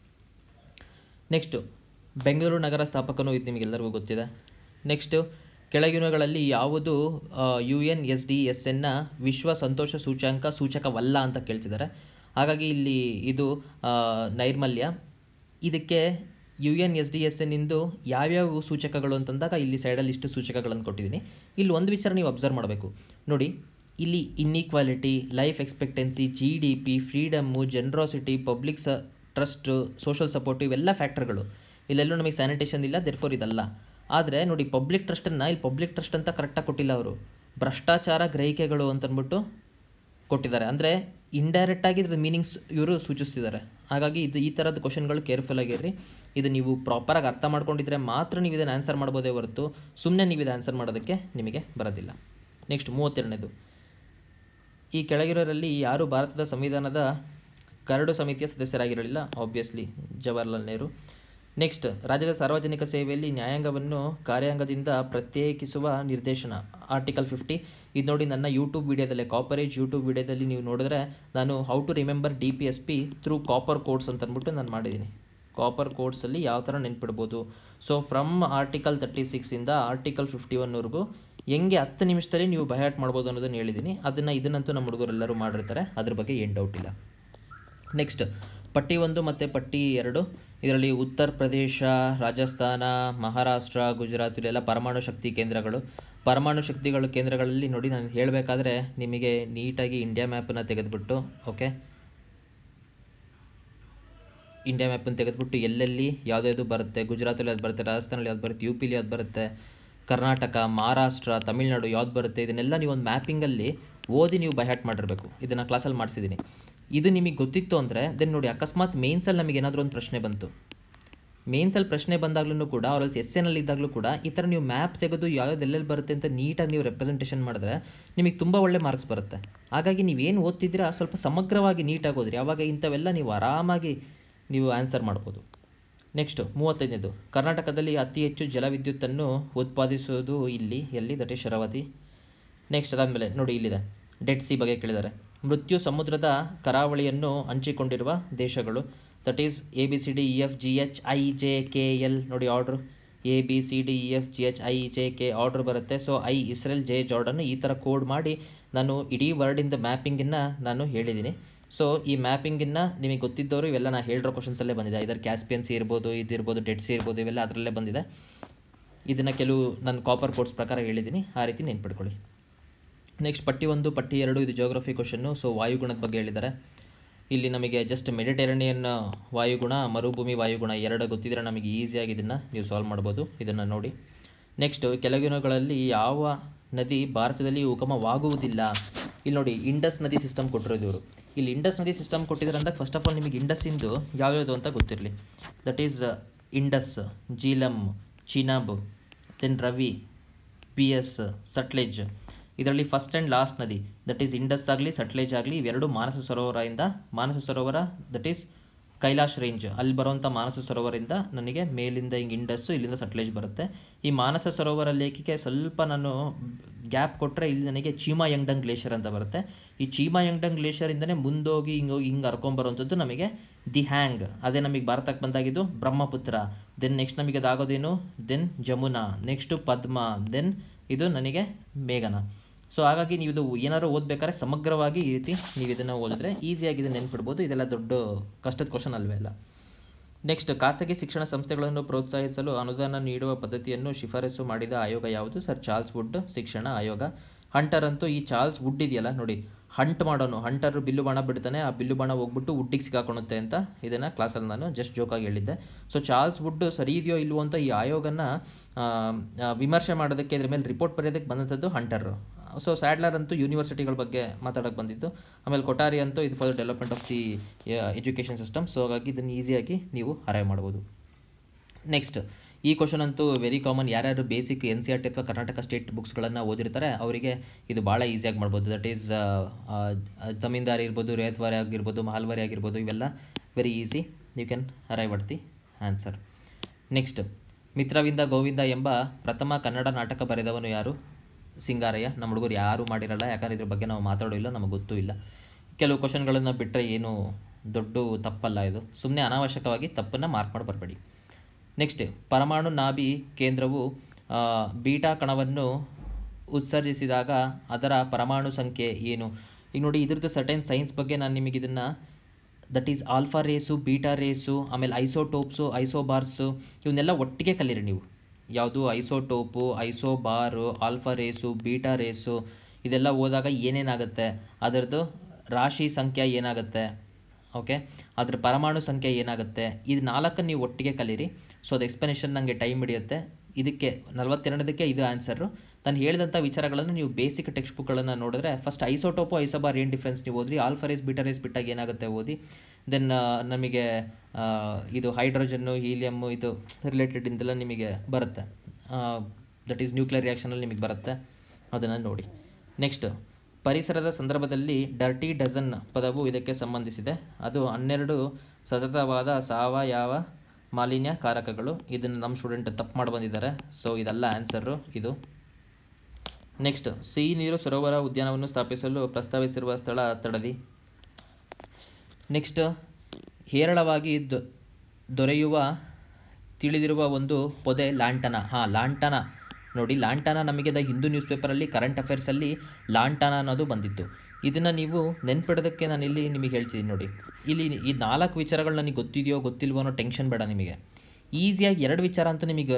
ನೆಕ್ಸ್ಟು ಬೆಂಗಳೂರು ನಗರ ಸ್ಥಾಪಕನು ಇದು ನಿಮಗೆಲ್ಲರಿಗೂ ಗೊತ್ತಿದೆ ನೆಕ್ಸ್ಟು ಕೆಳಗಿನಗಳಲ್ಲಿ ಯಾವುದು U N S D S ಎನ್ನ ವಿಶ್ವ ಸಂತೋಷ ಸೂಚ್ಯಾಂಕ ಸೂಚಕವಲ್ಲ ಅಂತ ಕೇಳ್ತಿದ್ದಾರೆ ಹಾಗಾಗಿ ಇಲ್ಲಿ ಇದು ಆ, ನೈರ್ಮಲ್ಯ ಇದಕ್ಕೆ U N S D S ಎನ್ನಿಂದು ಯಾವ್ಯಾವ ಸೂಚಕಗಳು ಅಂತಂದಾಗ ಇಲ್ಲಿ ಸೈಡಲ್ಲಿ ಇಷ್ಟು ಸೂಚಕಗಳನ್ನು ಕೊಟ್ಟಿದ್ದೀನಿ ಇಲ್ಲಿ ಒಂದು ವಿಚಾರ ನೀವು ಅಬ್ಸರ್ವ್ ಮಾಡಬೇಕು ನೋಡಿ ಇಲ್ಲಿ inequality life expectancy G D P freedom generosity public ಸ ಟ್ರಸ್ಟು ಸೋಷಲ್ ಸಪೋರ್ಟ್ ಇವೆಲ್ಲ ಫ್ಯಾಕ್ಟರ್ಗಳು ಇಲ್ಲೆಲ್ಲೂ ನಮಗೆ ಸ್ಯಾನಿಟೇಷನ್ ಇಲ್ಲ ದೆರ್ಫೋರ್ ಇದಲ್ಲ ಆದರೆ ನೋಡಿ ಪಬ್ಲಿಕ್ ಟ್ರಸ್ಟನ್ನು ಇಲ್ಲಿ ಪಬ್ಲಿಕ್ ಟ್ರಸ್ಟ್ ಅಂತ ಕರೆಕ್ಟಾಗಿ ಕೊಟ್ಟಿಲ್ಲ ಅವರು ಭ್ರಷ್ಟಾಚಾರ ಗ್ರಹಿಕೆಗಳು ಅಂತಂದ್ಬಿಟ್ಟು ಕೊಟ್ಟಿದ್ದಾರೆ ಅಂದರೆ ಇಂಡೈರೆಕ್ಟಾಗಿ ಇದ್ರ ಮೀನಿಂಗ್ಸ್ ಇವರು ಸೂಚಿಸ್ತಿದ್ದಾರೆ ಹಾಗಾಗಿ ಇದು ಈ ಥರದ ಕ್ವಶನ್ಗಳು ಕೇರ್ಫುಲ್ ಆಗಿರ್ರಿ ಇದು ನೀವು ಪ್ರಾಪರಾಗಿ ಅರ್ಥ ಮಾಡ್ಕೊಂಡಿದ್ರೆ ಮಾತ್ರ ನೀವು ಇದನ್ನು ಆನ್ಸರ್ ಮಾಡ್ಬೋದೇ ಹೊರತು ಸುಮ್ಮನೆ ನೀವು ಇದು ಆನ್ಸರ್ ಮಾಡೋದಕ್ಕೆ ನಿಮಗೆ ಬರೋದಿಲ್ಲ ನೆಕ್ಸ್ಟ್ ಮೂವತ್ತೆರಡನೇದು ಈ ಕೆಳಗಿರೋರಲ್ಲಿ ಯಾರು ಭಾರತದ ಸಂವಿಧಾನದ ಕರಡು ಸಮಿತಿಯ ಸದಸ್ಯರಾಗಿರಲಿಲ್ಲ ಆಬ್ವಿಯಸ್ಲಿ ಜವಾಹರ್ಲಾಲ್ ನೆಹರು ನೆಕ್ಸ್ಟ್ ರಾಜ್ಯದ ಸಾರ್ವಜನಿಕ ಸೇವೆಯಲ್ಲಿ ನ್ಯಾಯಾಂಗವನ್ನು ಕಾರ್ಯಾಂಗದಿಂದ ಪ್ರತ್ಯೇಕಿಸುವ ನಿರ್ದೇಶನ ಆರ್ಟಿಕಲ್ ಫಿಫ್ಟಿ ಇದು ನೋಡಿ ನನ್ನ ಯೂಟ್ಯೂಬ್ ವಿಡಿಯೋದಲ್ಲೇ ಕಾಪರೇಜ್ ಯೂಟ್ಯೂಬ್ ವಿಡಿಯೋದಲ್ಲಿ ನೀವು ನೋಡಿದ್ರೆ ನಾನು how to remember D P S P through copper codes ಅಂತ ಅಂದ್ಬಿಟ್ಟು ನಾನು ಮಾಡಿದ್ದೀನಿ ಕಾಪರ್ ಕೋಡ್ಸಲ್ಲಿ ಯಾವ ಥರ ನೆನ್ಪಿಡ್ಬೋದು ಸೊ ಫ್ರಮ್ ಆರ್ಟಿಕಲ್ ತರ್ಟಿ ಸಿಕ್ಸಿಂದ ಆರ್ಟಿಕಲ್ ಫಿಫ್ಟಿ ಒನ್ವರೆಗೂ ಹೆಂಗೆ ಹತ್ತು ನಿಮಿಷದಲ್ಲಿ ನೀವು ಬಯಾಟ್ ಮಾಡ್ಬೋದು ಅನ್ನೋದನ್ನು ಹೇಳಿದ್ದೀನಿ ಅದನ್ನು ಇದನ್ನಂತೂ ನಮ್ಮ ಹುಡುಗರೆಲ್ಲರೂ ಮಾಡಿರ್ತಾರೆ ಅದ್ರ ಬಗ್ಗೆ ಏನು ಡೌಟ್ ಇಲ್ಲ ನೆಕ್ಸ್ಟ್ ಪಟ್ಟಿ ಒಂದು ಮತ್ತು ಪಟ್ಟಿ ಎರಡು ಇದರಲ್ಲಿ ಉತ್ತರ ಪ್ರದೇಶ ರಾಜಸ್ಥಾನ ಮಹಾರಾಷ್ಟ್ರ ಗುಜರಾತ್ ಇಲ್ಲೆಲ್ಲ ಪರಮಾಣು ಶಕ್ತಿ ಕೇಂದ್ರಗಳು ಪರಮಾಣು ಶಕ್ತಿಗಳ ಕೇಂದ್ರಗಳಲ್ಲಿ ನೋಡಿ ನಾನು ಹೇಳಬೇಕಾದ್ರೆ ನಿಮಗೆ ನೀಟಾಗಿ ಇಂಡಿಯಾ ಮ್ಯಾಪನ್ನು ತೆಗೆದುಬಿಟ್ಟು ಓಕೆ ಇಂಡಿಯಾ ಮ್ಯಾಪನ್ನು ತೆಗೆದುಬಿಟ್ಟು ಎಲ್ಲೆಲ್ಲಿ ಯಾವುದ್ಯಾವುದು ಬರುತ್ತೆ ಗುಜರಾತಲ್ಲಿ ಯಾವ್ದು ಬರುತ್ತೆ ರಾಜಸ್ಥಾನಲ್ಲಿ ಯಾವ್ದು ಬರುತ್ತೆ ಯು ಪಿಲಿ ಯಾವ್ದು ಬರುತ್ತೆ ಕರ್ನಾಟಕ ಮಹಾರಾಷ್ಟ್ರ ತಮಿಳ್ನಾಡು ಯಾವ್ದು ಬರುತ್ತೆ ಇದನ್ನೆಲ್ಲ ನೀವು ಒಂದು ಮ್ಯಾಪಿಂಗಲ್ಲಿ ಓದಿ ನೀವು ಬೈ ಹ್ಯಾಟ್ ಮಾಡಿರಬೇಕು ಇದನ್ನು ಕ್ಲಾಸಲ್ಲಿ ಮಾಡಿಸಿದ್ದೀನಿ ಇದು ನಿಮಗೆ ಗೊತ್ತಿತ್ತು ಅಂದರೆ ದೆನ್ ನೋಡಿ ಅಕಸ್ಮಾತ್ ಮೇನ್ಸಲ್ಲಿ ನಮಗೆ ಏನಾದರೂ ಒಂದು ಪ್ರಶ್ನೆ ಬಂತು ಮೇನ್ಸಲ್ಲಿ ಪ್ರಶ್ನೆ ಬಂದಾಗಲೂ ಕೂಡ ಅವರಲ್ಲಿ ಎಸ್ ಎನಲ್ಲಿ ಇದ್ದಾಗಲೂ ಕೂಡ ಈ ಥರ ನೀವು ಮ್ಯಾಪ್ ತೆಗೆದು ಯಾವ್ಯಾವ್ದು ಎಲ್ಲೆಲ್ಲಿ ಬರುತ್ತೆ ಅಂತ ನೀಟಾಗಿ ನೀವು ರೆಪ್ರೆಸೆಂಟೇಷನ್ ಮಾಡಿದ್ರೆ ನಿಮಗೆ ತುಂಬ ಒಳ್ಳೆ ಮಾರ್ಕ್ಸ್ ಬರುತ್ತೆ ಹಾಗಾಗಿ ನೀವೇನು ಓದ್ತಿದ್ದೀರಾ ಸ್ವಲ್ಪ ಸಮಗ್ರವಾಗಿ ನೀಟಾಗಿ ಓದ್ರಿ ಆವಾಗ ಇಂಥವೆಲ್ಲ ನೀವು ಆರಾಮಾಗಿ ನೀವು ಆನ್ಸರ್ ಮಾಡ್ಬೋದು ನೆಕ್ಸ್ಟು ಮೂವತ್ತೈದನೇದು ಕರ್ನಾಟಕದಲ್ಲಿ ಅತಿ ಹೆಚ್ಚು ಜಲವಿದ್ಯುತ್ತನ್ನು ಉತ್ಪಾದಿಸುವುದು ಇಲ್ಲಿ ಎಲ್ಲಿ ದಟ್ ಈಸ್ ಶರಾವತಿ ನೆಕ್ಸ್ಟ್ ಅದಾದಮೇಲೆ ನೋಡಿ ಇಲ್ಲಿದೆ ಡೆಡ್ ಸಿ ಬಗ್ಗೆ ಕೇಳಿದ್ದಾರೆ ಮೃತ್ಯು ಸಮುದ್ರದ ಕರಾವಳಿಯನ್ನು ಹಂಚಿಕೊಂಡಿರುವ ದೇಶಗಳು that is A B C D E F G H I J K L ನೋಡಿ order A B C D E F G H I J K order ಬರುತ್ತೆ so I Israel J Jordan ಈ ಥರ code ಮಾಡಿ ನಾನು ಇಡೀ ವರ್ಡಿಂದ ಮ್ಯಾಪಿಂಗನ್ನು ನಾನು ಹೇಳಿದ್ದೀನಿ so ಈ ಮ್ಯಾಪಿಂಗನ್ನು ನಿಮಗೆ ಗೊತ್ತಿದ್ದವರು ಇವೆಲ್ಲ ನಾನು ಹೇಳಿರೋ ಕ್ವಶನ್ಸಲ್ಲೇ ಬಂದಿದೆ ಇದರ ಕ್ಯಾಸ್ಪಿಯನ್ಸಿ ಇರ್ಬೋದು ಇದಿರ್ಬೋದು ಡೆಡ್ ಸಿ ಇರ್ಬೋದು ಇವೆಲ್ಲ ಅದರಲ್ಲೇ ಬಂದಿದೆ ಇದನ್ನು ಕೆಲವು ನಾನು ಕಾಪರ್ ಕೋಡ್ಸ್ ಪ್ರಕಾರ ಹೇಳಿದ್ದೀನಿ ಆ ರೀತಿ ನೆನ್ಪಿಡ್ಕೊಳ್ಳಿ ನೆಕ್ಸ್ಟ್ ಪಟ್ಟಿ ಒಂದು ಪಟ್ಟಿ ಎರಡು ಇದು ಜೋಗ್ರಫಿ ಕ್ವಶನ್ನು ಸೊ ವಾಯುಗುಣದ ಬಗ್ಗೆ ಹೇಳಿದ್ದಾರೆ ಇಲ್ಲಿ ನಮಗೆ ಜಸ್ಟ್ ಮೆಡಿಟೇರೇನಿಯನ್ ವಾಯುಗುಣ ಮರುಭೂಮಿ ವಾಯುಗುಣ ಎರಡು ಗೊತ್ತಿದ್ರೆ ನಮಗೆ ಈಸಿಯಾಗಿ ಇದನ್ನು ನೀವು ಸಾಲ್ವ್ ಮಾಡ್ಬೋದು ಇದನ್ನು ನೋಡಿ ನೆಕ್ಸ್ಟ್ ಕೆಳಗಿನಗಳಲ್ಲಿ ಯಾವ ನದಿ ಭಾರತದಲ್ಲಿ ಉಗಮವಾಗುವುದಿಲ್ಲ ಇಲ್ಲಿ ನೋಡಿ ಇಂಡಸ್ ನದಿ ಸಿಸ್ಟಮ್ ಕೊಟ್ಟಿರೋದು ಇವರು ಇಲ್ಲಿ ಇಂಡಸ್ ನದಿ ಸಿಸ್ಟಮ್ ಕೊಟ್ಟಿದ್ದಾರೆ ಅಂದಾಗ ಫಸ್ಟ್ ಆಫ್ ಆಲ್ ನಿಮಗೆ ಇಂಡಸ್ಸಿಂದು ಯಾವ್ಯಾವುದು ಅಂತ ಗೊತ್ತಿರಲಿ that is Indus Jhelum Chenab then Ravi Beas Sutlej ಇದರಲ್ಲಿ ಫಸ್ಟ್ ಆ್ಯಂಡ್ ಲಾಸ್ಟ್ ನದಿ ದಟ್ ಈಸ್ ಇಂಡಸ್ ಆಗಲಿ ಸಟ್ಲೇಜ್ ಆಗಲಿ ಇವೆರಡು ಮಾನಸ ಸರೋವರದಿಂದ ಮಾನಸ ಸರೋವರ ದಟ್ ಈಸ್ ಕೈಲಾಶ್ ರೇಂಜ್ ಅಲ್ಲಿ ಬರುವಂಥ ಮಾನಸ ಸರೋವರದಿಂದ ನನಗೆ ಮೇಲಿಂದ ಹಿಂಗೆ ಇಂಡಸ್ಸು ಇಲ್ಲಿಂದ ಸಟ್ಲೇಜ್ ಬರುತ್ತೆ ಈ ಮಾನಸ ಸರೋವರ ಲೇಖಿಗೆ ಸ್ವಲ್ಪ ನಾನು ಗ್ಯಾಪ್ ಕೊಟ್ಟರೆ ಇಲ್ಲಿ ನನಗೆ ಚೀಮಾ ಯಂಗ್ಡಂಗ್ ಗ್ಲೇಷಿಯರ್ ಅಂತ ಬರುತ್ತೆ ಈ ಚೀಮಾ ಯಂಗ್ಡಂಗ್ ಗ್ಲೇಷಿಯರಿಂದನೇ ಮುಂದೋಗಿ ಹಿಂಗೆ ಹೋಗಿ ಹಿಂಗೆ ಹರ್ಕೊಂಬರುವಂಥದ್ದು ನಮಗೆ ದಿ ಹ್ಯಾಂಗ್ ಅದೇ ನಮಗೆ ಭಾರತಕ್ಕೆ ಬಂದಾಗಿದ್ದು ಬ್ರಹ್ಮಪುತ್ರ ದೆನ್ ನೆಕ್ಸ್ಟ್ ನಮಗೆ ಅದಾಗೋದೇನು then Jamuna next Padma then ಇದು ನನಗೆ ಮೇಘನ ಸೊ ಹಾಗಾಗಿ ನೀವು ಇದು ಏನಾದ್ರು ಓದಬೇಕಾದ್ರೆ ಸಮಗ್ರವಾಗಿ ಈ ರೀತಿ ನೀವು ಇದನ್ನು ಓದಿದ್ರೆ ಈಸಿಯಾಗಿ ಇದನ್ನು ನೆನ್ಪಿಡ್ಬೋದು ಇದೆಲ್ಲ ದೊಡ್ಡ ಕಷ್ಟದ ಕ್ವಶನ್ ಅಲ್ವೇ ಅಲ್ಲ ನೆಕ್ಸ್ಟ್ ಖಾಸಗಿ ಶಿಕ್ಷಣ ಸಂಸ್ಥೆಗಳನ್ನು ಪ್ರೋತ್ಸಾಹಿಸಲು ಅನುದಾನ ನೀಡುವ ಪದ್ಧತಿಯನ್ನು ಶಿಫಾರಸು ಮಾಡಿದ ಆಯೋಗ ಯಾವುದು ಸರ್ ಚಾರ್ಲ್ಸ್ ವುಡ್ ಶಿಕ್ಷಣ ಆಯೋಗ ಹಂಟರ್ ಅಂತೂ ಈ ಚಾರ್ಲ್ಸ್ ವುಡ್ ಇದೆಯಲ್ಲ ನೋಡಿ ಹಂಟ್ ಮಾಡೋನು ಹಂಟರ್ ಬಿಲ್ಲು ಬಾಣ ಬಿಡ್ತಾನೆ ಆ ಬಿಲ್ಲು ಬಾಣ ಹೋಗ್ಬಿಟ್ಟು ವುಡ್ಡಿಗೆ ಸಿಗಾಕೊಳುತ್ತೆ ಅಂತ ಇದನ್ನು ಕ್ಲಾಸಲ್ಲಿ ನಾನು ಜಸ್ಟ್ ಜೋಕಾಗಿ ಹೇಳಿದ್ದೆ ಸೊ ಚಾರ್ಲ್ಸ್ ವುಡ್ ಸರಿ ಇದೆಯೋ ಇಲ್ವೋ ಅಂತ ಈ ಆಯೋಗನ ಆ, ಆ, ವಿಮರ್ಶೆ ಮಾಡೋದಕ್ಕೆ ಇದ್ರ ಮೇಲೆ ರಿಪೋರ್ಟ್ ಬರೆಯೋದಕ್ಕೆ ಬಂದಂಥದ್ದು ಹಂಟರ್ ಸೊ ಸ್ಯಾಡ್ಲರ್ ಅಂತೂ ಯೂನಿವರ್ಸಿಟಿಗಳ ಬಗ್ಗೆ ಮಾತಾಡೋಕ್ಕೆ ಬಂದಿದ್ದು ಆಮೇಲೆ ಕೊಠಾರಿ ಅಂತೂ ಇದು for the development of the education system so ಹಾಗಾಗಿ ಇದನ್ನು ಈಸಿಯಾಗಿ ನೀವು ಅರೈವ್ ಮಾಡ್ಬೋದು ನೆಕ್ಸ್ಟ್ ಈ ಕ್ವಶನ್ ಅಂತೂ ವೆರಿ ಕಾಮನ್ ಯಾರ್ಯಾರು basic N C R T ಅಥವಾ ಕರ್ನಾಟಕ ಸ್ಟೇಟ್ ಬುಕ್ಸ್ಗಳನ್ನು ಓದಿರ್ತಾರೆ ಅವರಿಗೆ ಇದು ಭಾಳ ಈಸಿಯಾಗಿ ಮಾಡ್ಬೋದು ದಟ್ ಈಸ್ ಜಮೀನ್ದಾರಿ ಇರ್ಬೋದು ರೇತ್ವಾರಿ ಆಗಿರ್ಬೋದು ಮಹಲ್ವಾರಿ ಆಗಿರ್ಬೋದು ಇವೆಲ್ಲ very easy you can arrive at the answer next Mitravinda Govinda ಎಂಬ ಪ್ರಥಮ ಕನ್ನಡ ನಾಟಕ ಬರೆದವನು ಯಾರು ಸಿಂಗಾರಯ್ಯ ನಮ್ಮ ಹುಡುಗರು ಯಾರೂ ಮಾಡಿರಲ್ಲ ಯಾಕಂದರೆ ಇದ್ರ ಬಗ್ಗೆ ನಾವು ಮಾತಾಡೋಲ್ಲ ನಮಗೆ ಗೊತ್ತೂ ಇಲ್ಲ ಕೆಲವು ಕ್ವಶನ್ಗಳನ್ನು ಬಿಟ್ಟರೆ ಏನು ದೊಡ್ಡ ತಪ್ಪಲ್ಲ ಇದು ಸುಮ್ಮನೆ ಅನಾವಶ್ಯಕವಾಗಿ ತಪ್ಪನ್ನು ಮಾರ್ಕ್ ಮಾಡಿ ಬರಬೇಡಿ ನೆಕ್ಸ್ಟ್ ಪರಮಾಣು ನಾಭಿ ಕೇಂದ್ರವು ಆ, ಬೀಟಾ ಕಣವನ್ನು ಉತ್ಸರ್ಜಿಸಿದಾಗ ಅದರ ಪರಮಾಣು ಸಂಖ್ಯೆ ಏನು ಈಗ ನೋಡಿ ಇದ್ರದ್ದು ಸರ್ಟೈನ್ ಸೈನ್ಸ್ ಬಗ್ಗೆ ನಾನು ನಿಮಗೆ ಇದನ್ನು that is alpha rays beta rays ಆಮೇಲೆ ಐಸೋಟೋಪ್ಸು ಐಸೋಬಾರ್ಸು ಇವನ್ನೆಲ್ಲ ಒಟ್ಟಿಗೆ ಕಲೀರಿ ನೀವು ಯಾವುದು isotope isobar alpha rays beta rays ಇದೆಲ್ಲ ಓದಾಗ ಏನೇನಾಗುತ್ತೆ ಅದರದ್ದು ರಾಶಿ ಸಂಖ್ಯೆ ಏನಾಗುತ್ತೆ ಓಕೆ ಅದ್ರ ಪರಮಾಣು ಸಂಖ್ಯೆ ಏನಾಗುತ್ತೆ ಇದು ನಾಲ್ಕನ್ನು ನೀವು ಒಟ್ಟಿಗೆ ಕಲೀರಿ ಸೊ ಅದು ಎಕ್ಸ್ಪ್ಲನೇಷನ್ ನನಗೆ ಟೈಮ್ ಹಿಡಿಯುತ್ತೆ ಇದಕ್ಕೆ ನಲವತ್ತೆರಡದಕ್ಕೆ ಇದು ಆನ್ಸರು ನಾನು ಹೇಳಿದಂಥ ವಿಚಾರಗಳನ್ನು ನೀವು ಬೇಸಿಕ್ ಟೆಕ್ಸ್ಟ್ ಬುಕ್ಗಳನ್ನು ನೋಡಿದ್ರೆ ಫಸ್ಟ್ ಐಸೋಟೋಪು ಐಸೋಬಾರ್ ಏನು ಡಿಫ್ರೆನ್ಸ್ ನೀವು ಓದ್ರಿ ಆಲ್ಫರೇಸ್ ಬಿಟರೇಸ್ ಬಿಟ್ಟಾಗ ಏನಾಗುತ್ತೆ ಓದಿ ದೆನ್ ನಮಗೆ ಆ, ಇದು ಹೈಡ್ರೋಜನ್ನು ಹೀಲಿಯಮ್ಮು ಇದು ರಿಲೇಟೆಡ್ ಇಂದೆಲ್ಲ ನಿಮಗೆ ಬರುತ್ತೆ ದಟ್ ಈಸ್ ನ್ಯೂಕ್ಲಿಯರ್ ರಿಯಾಕ್ಷನಲ್ಲಿ ನಿಮಗೆ ಬರುತ್ತೆ ಅದನ್ನು ನೋಡಿ ನೆಕ್ಸ್ಟ್ ಪರಿಸರದ ಸಂದರ್ಭದಲ್ಲಿ ಡರ್ಟಿ ಡಜನ್ ಪದವು ಇದಕ್ಕೆ ಸಂಬಂಧಿಸಿದೆ ಅದು ಹನ್ನೆರಡು ಸತತವಾದ ಸಾವಯವ ಮಾಲಿನ್ಯ ಕಾರಕಗಳು ಇದನ್ನು ನಮ್ಮ ಸ್ಟೂಡೆಂಟ್ ತಪ್ಪು ಮಾಡಿ ಬಂದಿದ್ದಾರೆ ಸೊ ಇದೆಲ್ಲ ಆನ್ಸರು ಇದು ನೆಕ್ಸ್ಟ್ ಸಿಹಿ ನೀರು ಸರೋವರ ಉದ್ಯಾನವನ್ನು ಸ್ಥಾಪಿಸಲು ಪ್ರಸ್ತಾವಿಸಿರುವ ಸ್ಥಳ ತಡದಿ ನೆಕ್ಸ್ಟ್ ಹೇರಳವಾಗಿ ದೊ- ದೊರೆಯುವ ತಿಳಿದಿರುವ ಒಂದು ಪೊದೆ ಲಾಂಟನ ಹಾಂ ಲಾಂಟನ ನೋಡಿ ಲಾಂಟನ ನಮಗೆ ದ ಹಿಂದೂ ನ್ಯೂಸ್ ಪೇಪರಲ್ಲಿ ಕರೆಂಟ್ ಅಫೇರ್ಸಲ್ಲಿ ಲಾಂಟನ ಅನ್ನೋದು ಬಂದಿತ್ತು ಇದನ್ನು ನೀವು ನೆನ್ಪಿಡೋದಕ್ಕೆ ನಾನು ಇಲ್ಲಿ ನಿಮಗೆ ಹೇಳ್ತಿದ್ದೀನಿ ನೋಡಿ ಇಲ್ಲಿ ಈ ನಾಲ್ಕು ವಿಚಾರಗಳು ನನಗೆ ಗೊತ್ತಿದೆಯೋ ಗೊತ್ತಿಲ್ವೋ ಅನ್ನೋ ಟೆನ್ಷನ್ ಬೇಡ ನಿಮಗೆ ಈಸಿಯಾಗಿ ಎರಡು ವಿಚಾರ ಅಂತೂ ನಿಮಗೆ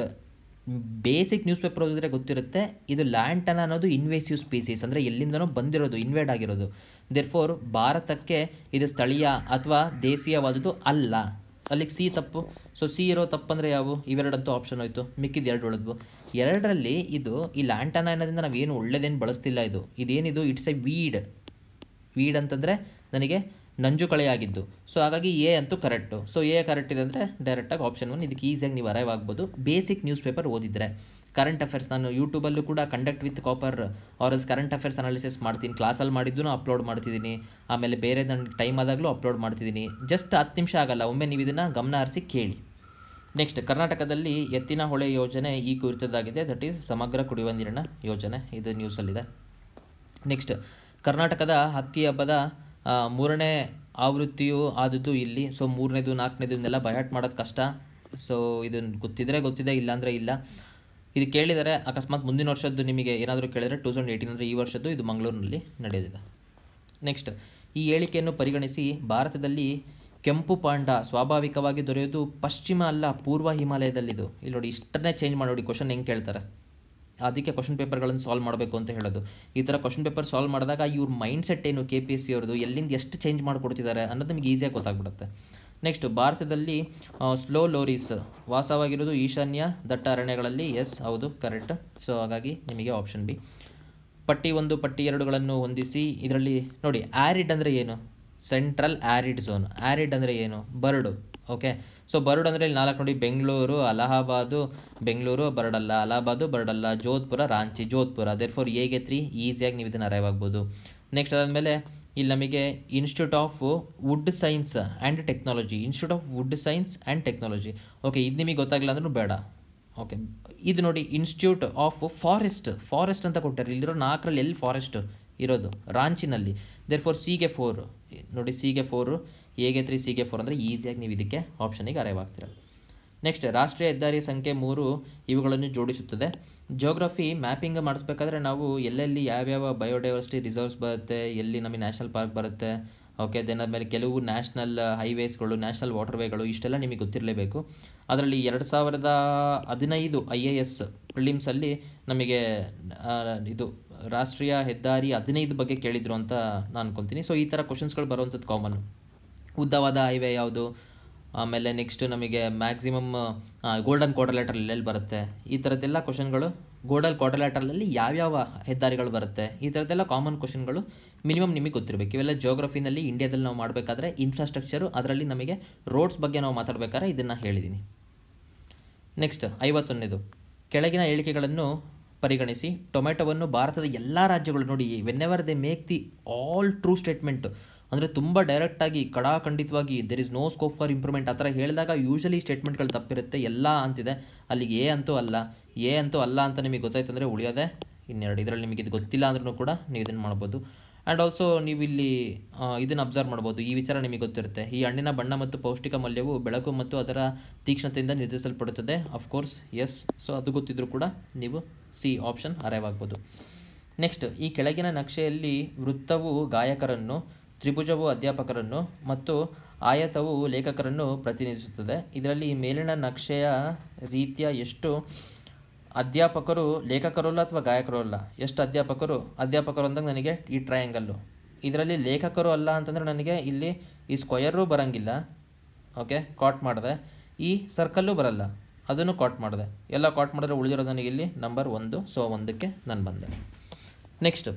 ಬೇಸಿಕ್ ನ್ಯೂಸ್ ಪೇಪರ್ ಓದಿದ್ರೆ ಗೊತ್ತಿರುತ್ತೆ ಇದು ಲ್ಯಾಂಟನ ಅನ್ನೋದು ಇನ್ವೇಸಿವ್ ಸ್ಪೀಸೀಸ್ ಅಂದರೆ ಎಲ್ಲಿಂದನೋ ಬಂದಿರೋದು ಇನ್ವೇಡ್ ಆಗಿರೋದು ದೇರ್ ಫೋರ್ ಭಾರತಕ್ಕೆ ಇದು ಸ್ಥಳೀಯ ಅಥವಾ ದೇಶೀಯವಾದುದು ಅಲ್ಲ ಅಲ್ಲಿಗೆ ಸಿ ತಪ್ಪು ಸೊ ಸಿ ಇರೋ ತಪ್ಪಂದರೆ ಯಾವುವು ಇವೆರಡಂತೂ ಆಪ್ಷನ್ ಹೋಯ್ತು ಮಿಕ್ಕಿದ ಎರಡು ಉಳಿದ್ವು ಎರಡರಲ್ಲಿ ಇದು ಈ ಲ್ಯಾಂಟನ ಅನ್ನೋದ್ರಿಂದ ನಾವೇನು ಒಳ್ಳೇದೇನು ಬಳಸ್ತಿಲ್ಲ ಇದು ಇದೇನಿದು ಇಟ್ಸ್ ಎ ವೀಡ್ ವೀಡ್ ಅಂತಂದರೆ ನನಗೆ ನಂಜು ಕಳೆಯಾಗಿದ್ದು ಸೊ ಹಾಗಾಗಿ ಎ ಅಂತೂ ಕರೆಕ್ಟು ಸೊ ಎ ಕರೆಕ್ಟ್ ಇದೆ ಅಂದರೆ ಡೈರೆಕ್ಟಾಗಿ ಆಪ್ಷನ್ ಒನ್ ಇದಕ್ಕೆ ಈಸಿಯಾಗಿ ನೀವು ಅರೈವ್ ಆಗ್ಬೋದು ಬೇಸಿಕ್ ನ್ಯೂಸ್ ಪೇಪರ್ ಓದಿದ್ರೆ ಕರೆಂಟ್ ಅಫೇರ್ಸ್ ನಾನು ಯೂಟ್ಯೂಬಲ್ಲೂ ಕೂಡ ಕಂಡಕ್ಟ್ ವಿತ್ ಕಾಪರ್ ಆರಲ್ಸ್ ಕರೆಂಟ್ ಅಫೇರ್ಸ್ ಅನಾಲಿಸಿಸ್ ಮಾಡ್ತೀನಿ ಕ್ಲಾಸಲ್ಲಿ ಮಾಡಿದ್ದು ಅಪ್ಲೋಡ್ ಮಾಡ್ತಿದ್ದೀನಿ ಆಮೇಲೆ ಬೇರೆ ನನಗೆ ಟೈಮ್ ಆದಾಗಲೂ ಅಪ್ಲೋಡ್ ಮಾಡ್ತಿದ್ದೀನಿ ಜಸ್ಟ್ ಹತ್ತು ನಿಮಿಷ ಆಗಲ್ಲ ಒಮ್ಮೆ ನೀವು ಇದನ್ನು ಗಮನ ಹರಿಸಿ ಕೇಳಿ ನೆಕ್ಸ್ಟ್ ಕರ್ನಾಟಕದಲ್ಲಿ ಎತ್ತಿನ ಹೊಳೆ ಯೋಜನೆ ಈ ಕುರಿತದ್ದಾಗಿದೆ ದಟ್ ಈಸ್ ಸಮಗ್ರ ಕುಡಿಯುವ ನೀರಿನ ಯೋಜನೆ ಇದು ನ್ಯೂಸಲ್ಲಿದೆ ನೆಕ್ಸ್ಟ್ ಕರ್ನಾಟಕದ ಹಕ್ಕಿ ಹಬ್ಬದ ಆ, ಮೂರನೇ ಆವೃತ್ತಿಯು ಆದದ್ದು ಇಲ್ಲಿ ಸೊ ಮೂರನೇದು ನಾಲ್ಕನೇದು ಇವನ್ನೆಲ್ಲ ಬಯಾಟ್ ಮಾಡೋದು ಕಷ್ಟ ಸೊ ಇದು ಗೊತ್ತಿದ್ರೆ ಗೊತ್ತಿದೆ ಇಲ್ಲಾಂದರೆ ಇಲ್ಲ ಇದು ಕೇಳಿದರೆ ಅಕಸ್ಮಾತ್ ಮುಂದಿನ ವರ್ಷದ್ದು ನಿಮಗೆ ಏನಾದರೂ ಕೇಳಿದರೆ ಟೂ ತೌಸಂಡ್ ಏಯ್ಟೀನ್ ಅಂದರೆ ಈ ವರ್ಷದ್ದು ಇದು ಮಂಗಳೂರಿನಲ್ಲಿ ನಡೆದಿದೆ ನೆಕ್ಸ್ಟ್ ಈ ಹೇಳಿಕೆಯನ್ನು ಪರಿಗಣಿಸಿ ಭಾರತದಲ್ಲಿ ಕೆಂಪು ಪಾಂಡ ಸ್ವಾಭಾವಿಕವಾಗಿ ದೊರೆಯೋದು ಪಶ್ಚಿಮ ಅಲ್ಲ ಪೂರ್ವ ಹಿಮಾಲಯದಲ್ಲಿದು ಇಲ್ಲಿ ನೋಡಿ ಇಷ್ಟನ್ನೇ ಚೇಂಜ್ ಮಾಡಿ ನೋಡಿ ಕ್ವಶನ್ ಹೆಂಗೆ ಕೇಳ್ತಾರೆ ಅದಕ್ಕೆ ಕ್ವಶನ್ ಪೇಪರ್ಗಳನ್ನು ಸಾಲ್ವ್ ಮಾಡಬೇಕು ಅಂತ ಹೇಳೋದು ಈ ಥರ ಕ್ವಶನ್ ಪೇಪರ್ ಸಾಲ್ವ್ ಮಾಡಿದಾಗ ಇವ್ರ ಮೈಂಡ್ ಸೆಟ್ ಏನು ಕೆ ಪಿ ಎಸ್ ಸಿ ಅವ್ರದ್ದು ಎಲ್ಲಿಂದ ಎಷ್ಟು ಚೇಂಜ್ ಮಾಡಿಕೊಡ್ತಿದ್ದಾರೆ ಅನ್ನೋದು ನಿಮಗೆ ಈಸಿಯಾಗಿ ಗೊತ್ತಾಗ್ಬಿಡುತ್ತೆ ನೆಕ್ಸ್ಟ್ ಭಾರತದಲ್ಲಿ ಸ್ಲೋ ಲೋರೀಸ್ ವಾಸವಾಗಿರೋದು ಈಶಾನ್ಯ ದಟ್ಟ ಅರಣ್ಯಗಳಲ್ಲಿ ಎಸ್ ಹೌದು ಕರೆಕ್ಟ್ ಸೊ ಹಾಗಾಗಿ ನಿಮಗೆ ಆಪ್ಷನ್ ಬಿ ಪಟ್ಟಿ ಒಂದು ಪಟ್ಟಿ ಎರಡುಗಳನ್ನು ಹೊಂದಿಸಿ ಇದರಲ್ಲಿ ನೋಡಿ ಆ್ಯರಿಡ್ ಅಂದರೆ ಏನು ಸೆಂಟ್ರಲ್ ಆ್ಯರಿಡ್ ಝೋನ್ ಆ್ಯರಿಡ್ ಅಂದರೆ ಏನು ಬರ್ಡು ಓಕೆ ಸೊ ಬರ್ಡ್ ಅಂದರೆ ಇಲ್ಲಿ ನಾಲ್ಕು ನೋಡಿ ಬೆಂಗಳೂರು ಅಲಹಾಬಾದು ಬೆಂಗಳೂರು ಬರಡಲ್ಲ ಅಲಹಾಬಾದು ಬರಡಲ್ಲ ಜೋಧ್ಪುರ ರಾಂಚಿ ಜೋಧ್ಪುರ ದೇರ್ ಫೋರ್ ಎಗೆ ತ್ರೀ ಈಸಿಯಾಗಿ ನೀವು ಇದನ್ನು ಅರೈವ್ ಆಗ್ಬೋದು ನೆಕ್ಸ್ಟ್ ಅದಾದಮೇಲೆ ಇಲ್ಲಿ ನಮಗೆ institute of wood science and technology institute of wood science and technology okay ಇದು ನಿಮಗೆ ಗೊತ್ತಾಗಲ್ಲ ಅಂದ್ರೂ ಬೇಡ ಓಕೆ ಇದು ನೋಡಿ ಇನ್ಸ್ಟಿಟ್ಯೂಟ್ ಆಫ್ ಫಾರೆಸ್ಟ್ ಫಾರೆಸ್ಟ್ ಅಂತ ಕೊಟ್ಟಾರೆ ಇಲ್ಲಿರೋ ನಾಲ್ಕರಲ್ಲಿ ಎಲ್ಲಿ ಫಾರೆಸ್ಟ್ ಇರೋದು ರಾಂಚಿನಲ್ಲಿ ದೇರ್ ಫೋರ್ ಸಿಗೆ ಫೋರ್ ನೋಡಿ ಸಿಗೆ ಫೋರು ಎಗೆ ತ್ರೀ ಸಿಗೆ ಫೋರ್ ಅಂದರೆ ಈಸಿಯಾಗಿ ನೀವು ಇದಕ್ಕೆ ಆಪ್ಷನಿಗೆ ಅರೈವ್ ಆಗ್ತೀರ ನೆಕ್ಸ್ಟ್ ರಾಷ್ಟ್ರೀಯ ಹೆದ್ದಾರಿ ಸಂಖ್ಯೆ ಮೂರು ಇವುಗಳನ್ನು ಜೋಡಿಸುತ್ತದೆ ಜೋಗ್ರಫಿ ಮ್ಯಾಪಿಂಗ್ ಮಾಡಿಸ್ಬೇಕಾದ್ರೆ ನಾವು ಎಲ್ಲೆಲ್ಲಿ ಯಾವ್ಯಾವ ಬಯೋಡೈವರ್ಸಿಟಿ ರಿಸರ್ವ್ಸ್ ಬರುತ್ತೆ ಎಲ್ಲಿ ನಮಗೆ ನ್ಯಾಷನಲ್ ಪಾರ್ಕ್ ಬರುತ್ತೆ ಓಕೆ ದೆನ್ ಆದಮೇಲೆ ಕೆಲವು ನ್ಯಾಷನಲ್ ಹೈವೇಸ್ಗಳು ನ್ಯಾಷನಲ್ ವಾಟರ್ವೇಗಳು ಇಷ್ಟೆಲ್ಲ ನಿಮಗೆ ಗೊತ್ತಿರಲೇಬೇಕು ಅದರಲ್ಲಿ ಎರಡು ಸಾವಿರದ ಹದಿನೈದು ಐ ಎ ಎಸ್ ಪ್ರಿಲಿಮ್ಸಲ್ಲಿ ನಮಗೆ ಆ, ಇದು ರಾಷ್ಟ್ರೀಯ ಹೆದ್ದಾರಿ ಹದಿನೈದು ಬಗ್ಗೆ ಕೇಳಿದ್ರು ಅಂತ ನಾನು ಅನ್ಕೊತೀನಿ ಸೊ ಈ ಥರ ಕ್ವಶನ್ಸ್ಗಳು ಬರುವಂಥದ್ದು ಕಾಮನ್ ಉದ್ದವಾದ ಹೈವೇ ಯಾವುದು ಆಮೇಲೆ ನೆಕ್ಸ್ಟ್ ನಮಗೆ ಮ್ಯಾಕ್ಸಿಮಮ್ ಗೋಲ್ಡನ್ ಕ್ವಾಡ್ರಲೇಟರ್ ಎಲ್ಲೆಲ್ಲಿ ಬರುತ್ತೆ ಈ ಥರದ್ದೆಲ್ಲ ಕ್ವಶನ್ಗಳು ಗೋಲ್ಡನ್ ಕ್ವಾಡ್ರಲೇಟರ್ನಲ್ಲಿ ಯಾವ್ಯಾವ ಹೆದ್ದಾರಿಗಳು ಬರುತ್ತೆ ಈ ಥರದ್ದೆಲ್ಲ ಕಾಮನ್ ಕ್ವಶನ್ಗಳು ಮಿನಿಮಮ್ ನಿಮಗೆ ಗೊತ್ತಿರಬೇಕು ಇವೆಲ್ಲ ಜೋಗ್ರಫಿನಲ್ಲಿ ಇಂಡಿಯಾದಲ್ಲಿ ನಾವು ಮಾಡಬೇಕಾದ್ರೆ ಇನ್ಫ್ರಾಸ್ಟ್ರಕ್ಚರು ಅದರಲ್ಲಿ ನಮಗೆ ರೋಡ್ಸ್ ಬಗ್ಗೆ ನಾವು ಮಾತಾಡಬೇಕಾದ್ರೆ ಇದನ್ನು ಹೇಳಿದ್ದೀನಿ ನೆಕ್ಸ್ಟ್ ಐವತ್ತೊಂದನೇದು ಕೆಳಗಿನ ಹೇಳಿಕೆಗಳನ್ನು ಪರಿಗಣಿಸಿ ಟೊಮೆಟೊವನ್ನು ಭಾರತದ ಎಲ್ಲ ರಾಜ್ಯಗಳು ನೋಡಿ whenever they make the all true statement ಅಂದರೆ ತುಂಬ ಡೈರೆಕ್ಟಾಗಿ ಕಡಾಖಂಡಿತವಾಗಿ there is no scope for improvement ಆ ಥರ ಹೇಳಿದಾಗ ಯೂಶಲಿ ಸ್ಟೇಟ್ಮೆಂಟ್ಗಳು ತಪ್ಪಿರುತ್ತೆ ಎಲ್ಲ ಅಂತಿದೆ ಅಲ್ಲಿಗೆ ಎ ಅಂತೂ ಅಲ್ಲ ಎ ಅಂತೂ ಅಲ್ಲ ಅಂತ ನಿಮಗೆ ಗೊತ್ತಾಯ್ತು ಅಂದರೆ ಉಳಿಯೋದೆ ಇನ್ನೆರಡು ಇದರಲ್ಲಿ ನಿಮಗೆ ಇದು ಗೊತ್ತಿಲ್ಲ ಅಂದ್ರೂ ಕೂಡ ನೀವು ಇದನ್ನು ಮಾಡ್ಬೋದು ಆ್ಯಂಡ್ ಆಲ್ಸೋ ನೀವು ಇಲ್ಲಿ ಇದನ್ನು ಅಬ್ಸರ್ವ್ ಮಾಡ್ಬೋದು ಈ ವಿಚಾರ ನಿಮಗೆ ಗೊತ್ತಿರುತ್ತೆ ಈ ಹಣ್ಣಿನ ಬಣ್ಣ ಮತ್ತು ಪೌಷ್ಟಿಕ ಮೌಲ್ಯವು ಬೆಳಕು ಮತ್ತು ಅದರ ತೀಕ್ಷ್ಣತೆಯಿಂದ ನಿರ್ಧರಿಸಲ್ಪಡುತ್ತದೆ ಅಫ್ಕೋರ್ಸ್ ಎಸ್ ಸೊ ಅದು ಗೊತ್ತಿದ್ರೂ ಕೂಡ ನೀವು ಸಿ ಆಪ್ಷನ್ ಅರೈವ್ ಆಗ್ಬೋದು ನೆಕ್ಸ್ಟ್ ಈ ಕೆಳಗಿನ ನಕ್ಷೆಯಲ್ಲಿ ವೃತ್ತವು ಗಾಯಕರನ್ನು ತ್ರಿಭುಜವು ಅಧ್ಯಾಪಕರನ್ನು ಮತ್ತು ಆಯತವು ಲೇಖಕರನ್ನು ಪ್ರತಿನಿಧಿಸುತ್ತದೆ ಇದರಲ್ಲಿ ಈ ಮೇಲಿನ ನಕ್ಷೆಯ ರೀತಿಯ ಎಷ್ಟು ಅಧ್ಯಾಪಕರು ಲೇಖಕರು ಅಲ್ಲ ಅಥವಾ ಗಾಯಕರು ಅಲ್ಲ ಎಷ್ಟು ಅಧ್ಯಾಪಕರು ಅಧ್ಯಾಪಕರು ಅಂದಾಗ ನನಗೆ ಈ ಟ್ರಯಾಂಗಲ್ಲು ಇದರಲ್ಲಿ ಲೇಖಕರು ಅಲ್ಲ ಅಂತಂದರೆ ನನಗೆ ಇಲ್ಲಿ ಈ ಸ್ಕ್ವಯರು ಬರೋಂಗಿಲ್ಲ ಓಕೆ ಕಾಟ್ ಮಾಡಿದೆ ಈ ಸರ್ಕಲ್ಲು ಬರಲ್ಲ ಅದನ್ನು ಕಾಟ್ ಮಾಡಿದೆ ಎಲ್ಲ ಕಾಟ್ ಮಾಡಿದ್ರೆ ಉಳಿದಿರೋದು ನನಗೆ ಇಲ್ಲಿ ನಂಬರ್ ಒಂದು ಸೊ ಒಂದಕ್ಕೆ ನಾನು ಬಂದೆ ನೆಕ್ಸ್ಟ್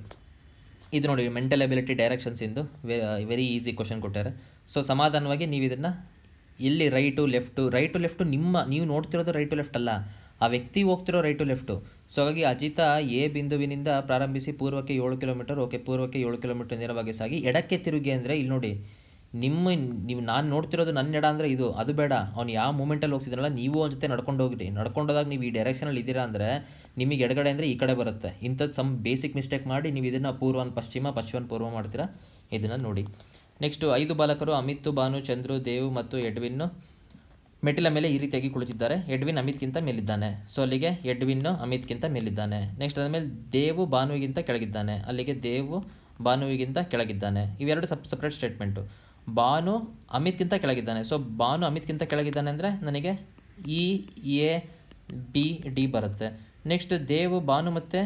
ಇದು ನೋಡಿ ಮೆಂಟಲ್ ಎಬಿಲಿಟಿ ಡೈರೆಕ್ಷನ್ಸಿಂದು ವೆರಿ ಈಸಿ ಕ್ವಶನ್ ಕೊಟ್ಟಾರೆ ಸೊ ಸಮಾಧಾನವಾಗಿ ನೀವು ಇದನ್ನು ಎಲ್ಲಿ ರೈಟು ಲೆಫ್ಟು ರೈಟು ಲೆಫ್ಟು ನಿಮ್ಮ ನೀವು ನೋಡ್ತಿರೋದು ರೈಟು ಲೆಫ್ಟ್ ಅಲ್ಲ ಆ ವ್ಯಕ್ತಿ ಹೋಗ್ತಿರೋ ರೈಟು ಲೆಫ್ಟು ಸೊ ಹಾಗಾಗಿ ಅಜಿತ ಎ ಬಿಂದುವಿನಿಂದ ಪ್ರಾರಂಭಿಸಿ ಪೂರ್ವಕ್ಕೆ ಏಳು ಕಿಲೋಮೀಟರ್ ಓಕೆ ಪೂರ್ವಕ್ಕೆ ಏಳು ಕಿಲೋಮೀಟರ್ ನೇರವಾಗಿ ಸಾಗಿ ಎಡಕ್ಕೆ ತಿರುಗಿ ಅಂದರೆ ಇಲ್ಲಿ ನೋಡಿ ನಿಮ್ಮ ನೀವು ನಾನು ನೋಡ್ತಿರೋದು ನನ್ನ ಎಡ ಅಂದರೆ ಇದು ಅದು ಬೇಡ ಅವ್ನು ಯಾವ ಮೂಮೆಂಟಲ್ಲಿ ಹೋಗ್ತಿದ್ದಾನಲ್ಲ ನೀವು ಅವ್ನ ಜೊತೆ ನಡ್ಕೊಂಡು ಹೋಗ್ರಿ ನಡ್ಕೊಂಡು ಹೋದಾಗ ನೀವು ಈ ಡೈರೆಕ್ಷನಲ್ಲಿ ಇದ್ದೀರಾ ಅಂದರೆ ನಿಮಗೆ ಎಡಗಡೆ ಅಂದರೆ ಈ ಕಡೆ ಬರುತ್ತೆ ಇಂಥದ್ದು ಸಮ್ ಬೇಸಿಕ್ ಮಿಸ್ಟೇಕ್ ಮಾಡಿ ನೀವು ಇದನ್ನು ಪೂರ್ವನ್ ಪಶ್ಚಿಮ ಪಶ್ಚಿಮನ್ ಪೂರ್ವ ಮಾಡ್ತೀರಾ ಇದನ್ನು ನೋಡಿ ನೆಕ್ಸ್ಟು ಐದು ಬಾಲಕರು ಅಮಿತ್ ಭಾನು ಚಂದ್ರು ದೇವ್ ಮತ್ತು ಎಡ್ವಿನ್ನು ಮೆಟ್ಟಿಲ ಮೇಲೆ ಈ ರೀತಿಯಾಗಿ ಕುಳಿತಿದ್ದಾರೆ ಎಡ್ವಿನ್ ಅಮಿತ್ಗಿಂತ ಮೇಲಿದ್ದಾನೆ ಸೊ ಅಲ್ಲಿಗೆ ಎಡ್ವಿನ್ನು ಅಮಿತ್ಗಿಂತ ಮೇಲಿದ್ದಾನೆ ನೆಕ್ಸ್ಟ್ ಅದಾದಮೇಲೆ ದೇವು ಭಾನುವಿಗಿಂತ ಕೆಳಗಿದ್ದಾನೆ ಅಲ್ಲಿಗೆ ದೇವು ಭಾನುವಿಗಿಂತ ಕೆಳಗಿದ್ದಾನೆ ಇವೆರಡು ಸಪ್ ಸಪ್ರೇಟ್ ಸ್ಟೇಟ್ಮೆಂಟು ಭಾನು ಅಮಿತ್ಗಿಂತ ಕೆಳಗಿದ್ದಾನೆ ಸೊ ಭಾನು ಅಮಿತ್ಗಿಂತ ಕೆಳಗಿದ್ದಾನೆ ಅಂದರೆ ನನಗೆ ಇ ಎ ಬಿ ಡಿ ಬರುತ್ತೆ ನೆಕ್ಸ್ಟ್ ದೇವು ಭಾನು ಮತ್ತು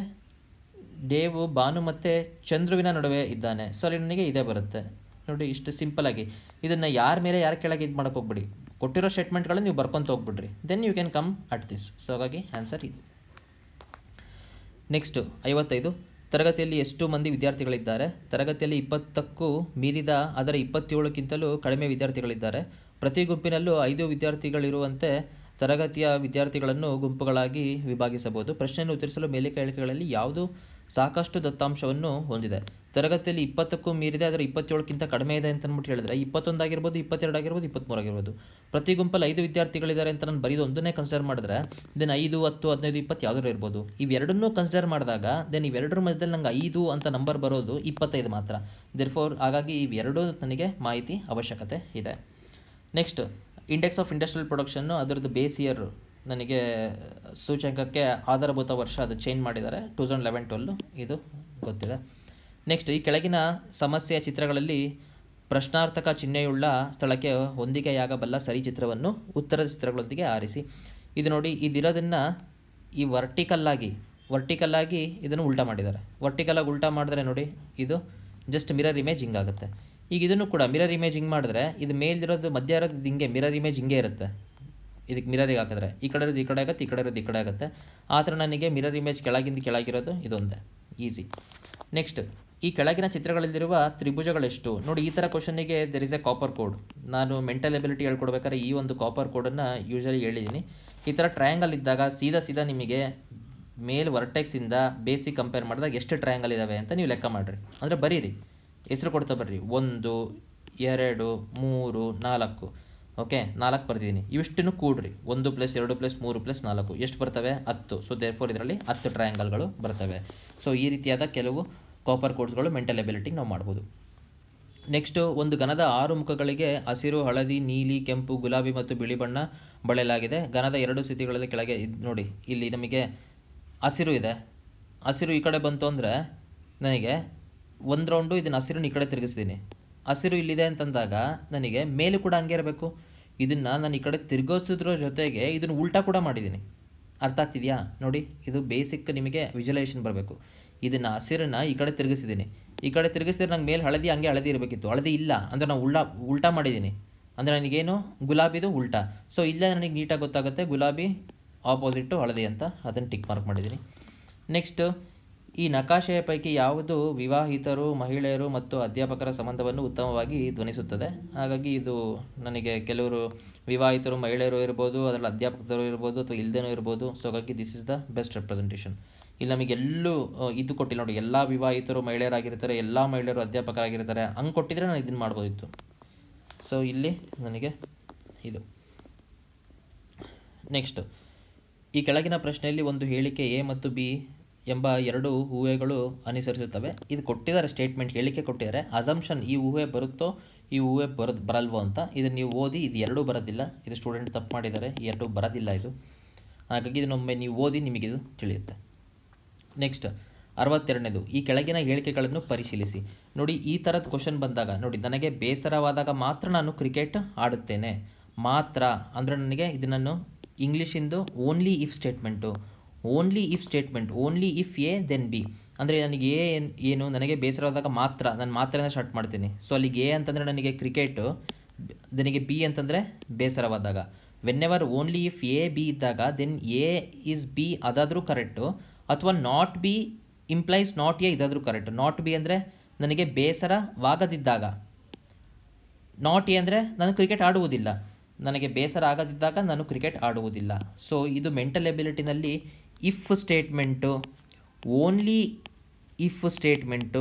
ದೇವು ಭಾನು ಮತ್ತು ಚಂದ್ರುವಿನ ನಡುವೆ ಇದ್ದಾನೆ ಸೊ ಅಲ್ಲಿ ನನಗೆ ಇದೇ ಬರುತ್ತೆ ನೋಡಿ ಇಷ್ಟು ಸಿಂಪಲಾಗಿ ಇದನ್ನು ಯಾರ ಮೇಲೆ ಯಾರ ಕೆಳಗೆ ಇದು ಮಾಡೋಕೆ ಹೋಗ್ಬಿಡಿ ಕೊಟ್ಟಿರೋ ಸ್ಟೇಟ್ಮೆಂಟ್ಗಳನ್ನ ನೀವು ಬರ್ಕೊತ ಹೋಗ್ಬಿಡ್ರಿ then you can come at this so ಹಾಗಾಗಿ ಆನ್ಸರ್ ಇದು ನೆಕ್ಸ್ಟು ಐವತ್ತೈದು ತರಗತಿಯಲ್ಲಿ ಎಷ್ಟು ಮಂದಿ ವಿದ್ಯಾರ್ಥಿಗಳಿದ್ದಾರೆ ತರಗತಿಯಲ್ಲಿ ಇಪ್ಪತ್ತಕ್ಕೂ ಮೀರಿದ ಅದರ ಇಪ್ಪತ್ತೇಳಕ್ಕಿಂತಲೂ ಕಡಿಮೆ ವಿದ್ಯಾರ್ಥಿಗಳಿದ್ದಾರೆ ಪ್ರತಿ ಗುಂಪಿನಲ್ಲೂ ಐದು ವಿದ್ಯಾರ್ಥಿಗಳಿರುವಂತೆ ತರಗತಿಯ ವಿದ್ಯಾರ್ಥಿಗಳನ್ನು ಗುಂಪುಗಳಾಗಿ ವಿಭಾಗಿಸಬಹುದು ಪ್ರಶ್ನೆಯನ್ನು ಉತ್ತರಿಸಲು ಮೇಲಿಕ ಹೇಳಿಕೆಗಳಲ್ಲಿ ಯಾವುದು ಸಾಕಷ್ಟು ದತ್ತಾಂಶವನ್ನು ಹೊಂದಿದೆ ತರಗತಿಯಲ್ಲಿ ಇಪ್ಪತ್ತಕ್ಕೂ ಮೀರಿದೆ ಅದರ ಇಪ್ಪತ್ತೇಳಕ್ಕಿಂತ ಕಡಿಮೆ ಇದೆ ಅಂತ ಅಂದ್ಬಿಟ್ಟು ಹೇಳಿದ್ರೆ ಇಪ್ಪತ್ತೊಂದಾಗಿರ್ಬೋದು ಇಪ್ಪತ್ತೆರಡು ಆಗಿರ್ಬೋದು ಇಪ್ಪತ್ತ್ಮೂರಾಗಿರ್ಬೋದು ಪ್ರತಿ ಗುಂಪಲ್ಲಿ ಐದು ವಿದ್ಯಾರ್ಥಿಗಳಿದ್ದಾರೆ ಅಂತ ನಾನು ಬರೀದು ಒಂದನ್ನೇ ಕನ್ಸಿಡರ್ ಮಾಡಿದ್ರೆ ದೆನ್ ಐದು ಹತ್ತು ಹದಿನೈದು ಇಪ್ಪತ್ತು ಯಾವುದಾದ್ರು ಇರ್ಬೋದು ಇವೆರಡನ್ನೂ ಕನ್ಸಿಡರ್ ಮಾಡಿದಾಗ ದೆನ್ ಇವೆರಡರ ಮಧ್ಯದಲ್ಲಿ ನಂಗೆ ಐದು ಅಂತ ನಂಬರ್ ಬರೋದು ಇಪ್ಪತ್ತೈದು ಮಾತ್ರ ಫೋರ್ ಹಾಗಾಗಿ ಇವೆರಡೂ ನನಗೆ ಮಾಹಿತಿ ಅವಶ್ಯಕತೆ ಇದೆ next index of industrial production ಅದರದ್ದು ಬೇಸ್ ಇಯರ್ ನನಗೆ ಸೂಚ್ಯಂಕಕ್ಕೆ ಆಧಾರಭೂತ ವರ್ಷ ಅದು ಚೇಂಜ್ ಮಾಡಿದ್ದಾರೆ ಟೂ ತೌಸಂಡ್ ಲೆವೆನ್ ಟ್ವೆಲ್ಲು ಇದು ಗೊತ್ತಿದೆ ನೆಕ್ಸ್ಟ್ ಈ ಕೆಳಗಿನ ಸಮಸ್ಯೆಯ ಚಿತ್ರಗಳಲ್ಲಿ ಪ್ರಶ್ನಾರ್ಥಕ ಚಿಹ್ನೆಯುಳ್ಳ ಸ್ಥಳಕ್ಕೆ ಹೊಂದಿಕೆಯಾಗಬಲ್ಲ ಸರಿ ಚಿತ್ರವನ್ನು ಉತ್ತರದ ಚಿತ್ರಗಳೊಂದಿಗೆ ಆರಿಸಿ ಇದು ನೋಡಿ ಇದಿರೋದನ್ನು ಈ ವರ್ಟಿಕಲ್ಲಾಗಿ ವರ್ಟಿಕಲ್ಲಾಗಿ ಇದನ್ನು ಉಲ್ಟಾ ಮಾಡಿದ್ದಾರೆ ವರ್ಟಿಕಲ್ಲಾಗಿ ಉಲ್ಟಾ ಮಾಡಿದ್ರೆ ನೋಡಿ ಇದು ಜಸ್ಟ್ ಮಿರರ್ ಇಮೇಜ್ ಹಿಂಗಾಗುತ್ತೆ ಈಗ ಇದನ್ನು ಕೂಡ ಮಿರರ್ ಇಮೇಜ್ ಹಿಂಗೆ ಮಾಡಿದ್ರೆ ಇದು ಮೇಲಿರೋದು ಮಧ್ಯ ಇರೋದು ಇದು ಹಿಂಗೆ ಮಿರರ್ ಇಮೇಜ್ ಹಿಂಗೆ ಇರುತ್ತೆ ಇದಕ್ಕೆ ಮಿರರಿಗೆ ಹಾಕಿದ್ರೆ ಈ ಕಡೆ ಇರೋದು ಈ ಕಡೆ ಆಗುತ್ತೆ ಈ ಕಡೆ ಇರೋದು ಈ ಕಡೆ ಆಗುತ್ತೆ ಆ ಥರ ನನಗೆ ಮಿರರ್ ಇಮೇಜ್ ಕೆಳಗಿಂದ ಕೆಳಗಿರೋದು ಇದೊಂದೇ ಈಸಿ ನೆಕ್ಸ್ಟ್ ಈ ಕೆಳಗಿನ ಚಿತ್ರಗಳಲ್ಲಿರುವ ತ್ರಿಭುಜಗಳೆಷ್ಟು ನೋಡಿ ಈ ಥರ ಕ್ವಶನಿಗೆ there is a copper code ನಾನು ಮೆಂಟಲ್ ಎಬಿಲಿಟಿ ಹೇಳ್ಕೊಡ್ಬೇಕಾದ್ರೆ ಈ ಒಂದು ಕಾಪರ್ ಕೋಡನ್ನು ಯೂಶಲಿ ಹೇಳಿದ್ದೀನಿ ಈ ಥರ ಟ್ರಯಾಂಗಲ್ ಇದ್ದಾಗ ಸೀದಾ ಸೀದಾ ನಿಮಗೆ ಮೇಲ್ ವರ್ಟೆಕ್ಸಿಂದ ಬೇಸಿಕ್ ಕಂಪೇರ್ ಮಾಡಿದಾಗ ಎಷ್ಟು ಟ್ರಯಾಂಗಲ್ ಇದ್ದಾವೆ ಅಂತ ನೀವು ಲೆಕ್ಕ ಮಾಡಿರಿ ಅಂದರೆ ಬರೀರಿ ಹೆಸರು ಕೊಡ್ತಾ ಬರ್ರಿ ಒಂದು ಎರಡು ಮೂರು ನಾಲ್ಕು ಓಕೆ ನಾಲ್ಕು ಬರ್ತಿದ್ದೀನಿ ಇವಿಷ್ಟನ್ನು ಕೂಡ್ರಿ ಒಂದು ಪ್ಲಸ್ ಎರಡು ಪ್ಲಸ್ ಮೂರು ಪ್ಲಸ್ ನಾಲ್ಕು ಎಷ್ಟು ಬರ್ತವೆ ಹತ್ತು ಸೊ ದೇರ್ ಫೋರ್ ಇದರಲ್ಲಿ ಹತ್ತು ಟ್ರಯಾಂಗಲ್ಗಳು ಬರ್ತವೆ ಸೊ ಈ ರೀತಿಯಾದ ಕೆಲವು ಕಾಪರ್ ಕೋಡ್ಸ್ಗಳು ಮೆಂಟಲ್ ಎಬಿಲಿಟಿ ನಾವು ಮಾಡ್ಬೋದು ನೆಕ್ಸ್ಟು ಒಂದು ಘನದ ಆರು ಮುಖಗಳಿಗೆ ಹಸಿರು ಹಳದಿ ನೀಲಿ ಕೆಂಪು ಗುಲಾಬಿ ಮತ್ತು ಬಿಳಿ ಬಣ್ಣ ಬಳೆಯಲಾಗಿದೆ ಘನದ ಎರಡು ಸ್ಥಿತಿಗಳಲ್ಲಿ ಕೆಳಗೆ ಇದು ನೋಡಿ ಇಲ್ಲಿ ನಮಗೆ ಹಸಿರು ಇದೆ ಹಸಿರು ಈ ಕಡೆ ಬಂತು ಅಂದರೆ ನನಗೆ ಒಂದು ರೌಂಡು ಇದನ್ನು ಹಸಿರನ್ನ ಈ ಕಡೆ ತಿರುಗಿಸ್ತೀನಿ ಹಸಿರು ಇಲ್ಲಿದೆ ಅಂತಂದಾಗ ನನಗೆ ಮೇಲೆ ಕೂಡ ಹಂಗೆ ಇರಬೇಕು ಇದನ್ನು ನಾನು ಈ ಕಡೆ ತಿರುಗಿಸೋದ್ರ ಜೊತೆಗೆ ಇದನ್ನು ಉಲ್ಟಾ ಕೂಡ ಮಾಡಿದ್ದೀನಿ ಅರ್ಥ ಆಗ್ತಿದೆಯಾ ನೋಡಿ ಇದು ಬೇಸಿಕ್ ನಿಮಗೆ ವಿಜುವಲೈಸೇಷನ್ ಬರಬೇಕು ಇದನ್ನು ಹಸಿರನ್ನ ಈ ಕಡೆ ತಿರುಗಿಸಿದ್ದೀನಿ ಈ ಕಡೆ ತಿರುಗಿಸಿದ್ರೆ ನಂಗೆ ಮೇಲೆ ಹಳದಿ ಹಂಗೆ ಹಳದಿ ಇರಬೇಕಿತ್ತು ಹಳದಿ ಇಲ್ಲ ಅಂದರೆ ನಾನು ಉಲ್ಟಾ ಉಲ್ಟಾ ಮಾಡಿದ್ದೀನಿ ಅಂದರೆ ನನಗೇನು ಗುಲಾಬಿದು ಉಲ್ಟಾ ಸೊ ಇಲ್ಲೇ ನನಗೆ ನೀಟಾಗಿ ಗೊತ್ತಾಗುತ್ತೆ ಗುಲಾಬಿ ಆಪೋಸಿಟ್ಟು ಹಳದಿ ಅಂತ ಅದನ್ನು ಟಿಕ್ ಮಾರ್ಕ್ ಮಾಡಿದ್ದೀನಿ ನೆಕ್ಸ್ಟ್ ಈ ನಕಾಶೆಯ ಪೈಕಿ ಯಾವುದು ವಿವಾಹಿತರು ಮಹಿಳೆಯರು ಮತ್ತು ಅಧ್ಯಾಪಕರ ಸಂಬಂಧವನ್ನು ಉತ್ತಮವಾಗಿ ಧ್ವನಿಸುತ್ತದೆ ಹಾಗಾಗಿ ಇದು ನನಗೆ ಕೆಲವರು ವಿವಾಹಿತರು ಮಹಿಳೆಯರು ಇರ್ಬೋದು ಅದರಲ್ಲಿ ಅಧ್ಯಾಪಕರು ಇರ್ಬೋದು ಅಥವಾ ಇಲ್ಲದೇನೂ ಇರ್ಬೋದು ಸೊ ಹಾಗಾಗಿ this is the best representation ಇಲ್ಲಿ ನಮಗೆಲ್ಲೂ ಆ, ಇದು ಕೊಟ್ಟಿಲ್ಲ ನೋಡಿ ಎಲ್ಲ ವಿವಾಹಿತರು ಮಹಿಳೆಯರಾಗಿರ್ತಾರೆ ಎಲ್ಲ ಮಹಿಳೆಯರು ಅಧ್ಯಾಪಕರಾಗಿರ್ತಾರೆ ಹಂಗೆ ಕೊಟ್ಟಿದ್ರೆ ನಾನು ಇದನ್ನು ಮಾಡ್ಬೋದಿತ್ತು ಸೊ ಇಲ್ಲಿ ನನಗೆ ಇದು ನೆಕ್ಸ್ಟ್ ಈ ಕೆಳಗಿನ ಪ್ರಶ್ನೆಯಲ್ಲಿ ಒಂದು ಹೇಳಿಕೆ ಎ ಮತ್ತು ಬಿ ಎಂಬ ಎರಡು ಊಹೆಗಳು ಅನುಸರಿಸುತ್ತವೆ ಇದು ಕೊಟ್ಟಿದ್ದಾರೆ ಸ್ಟೇಟ್ಮೆಂಟ್ ಹೇಳಿಕೆ ಕೊಟ್ಟಿದ್ದಾರೆ ಅಸಂಪ್ಷನ್ ಈ ಊಹೆ ಬರುತ್ತೋ ಈ ಊಹೆ ಬರೋದು ಬರಲ್ವೋ ಅಂತ ಇದನ್ನು ನೀವು ಓದಿ ಇದು ಎರಡೂ ಬರೋದಿಲ್ಲ ಇದು ಸ್ಟೂಡೆಂಟ್ ತಪ್ಪು ಮಾಡಿದ್ದಾರೆ ಈ ಎರಡೂ ಬರೋದಿಲ್ಲ ಇದು ಹಾಗಾಗಿ ಇದನ್ನೊಮ್ಮೆ ನೀವು ಓದಿ ನಿಮಗಿದು ತಿಳಿಯುತ್ತೆ ನೆಕ್ಸ್ಟ್ ಅರವತ್ತೆರಡನೇದು ಈ ಕೆಳಗಿನ ಹೇಳಿಕೆಗಳನ್ನು ಪರಿಶೀಲಿಸಿ ನೋಡಿ ಈ ಥರದ ಕ್ವಶನ್ ಬಂದಾಗ ನೋಡಿ ನನಗೆ ಬೇಸರವಾದಾಗ ಮಾತ್ರ ನಾನು ಕ್ರಿಕೆಟ್ ಆಡುತ್ತೇನೆ ಮಾತ್ರ ಅಂದರೆ ನನಗೆ ಇದನ್ನು ಇಂಗ್ಲೀಷಿಂದು only if statement only if statement only if A then B ಅಂದರೆ ನನಗೆ ಎ ಏನ್- ಏನು ನನಗೆ ಬೇಸರವಾದಾಗ ಮಾತ್ರ ನಾನು ಮಾತ್ರನೇ ಸ್ಟಾರ್ಟ್ ಮಾಡ್ತೀನಿ ಸೊ ಅಲ್ಲಿಗೆ ಎ ಅಂತಂದರೆ ನನಗೆ ಕ್ರಿಕೆಟು ನನಗೆ ಬಿ ಅಂತಂದರೆ ಬೇಸರವಾದಾಗ whenever only if A B ಇದ್ದಾಗ ದೆನ್ ಎ ಇಸ್ ಬಿ ಅದಾದರೂ ಕರೆಕ್ಟು ಅಥವಾ not B implies not A ಇದಾದರೂ ಕರೆಕ್ಟ್ ನಾಟ್ ಬಿ ಅಂದರೆ ನನಗೆ ಬೇಸರವಾಗದಿದ್ದಾಗ ನಾಟ್ ಎ ಅಂದರೆ ನಾನು ಕ್ರಿಕೆಟ್ ಆಡುವುದಿಲ್ಲ ನನಗೆ ಬೇಸರ ಆಗದಿದ್ದಾಗ ನಾನು ಕ್ರಿಕೆಟ್ ಆಡುವುದಿಲ್ಲ ಸೊ ಇದು ಮೆಂಟಲ್ ಎಬಿಲಿಟಿನಲ್ಲಿ if statement only if statement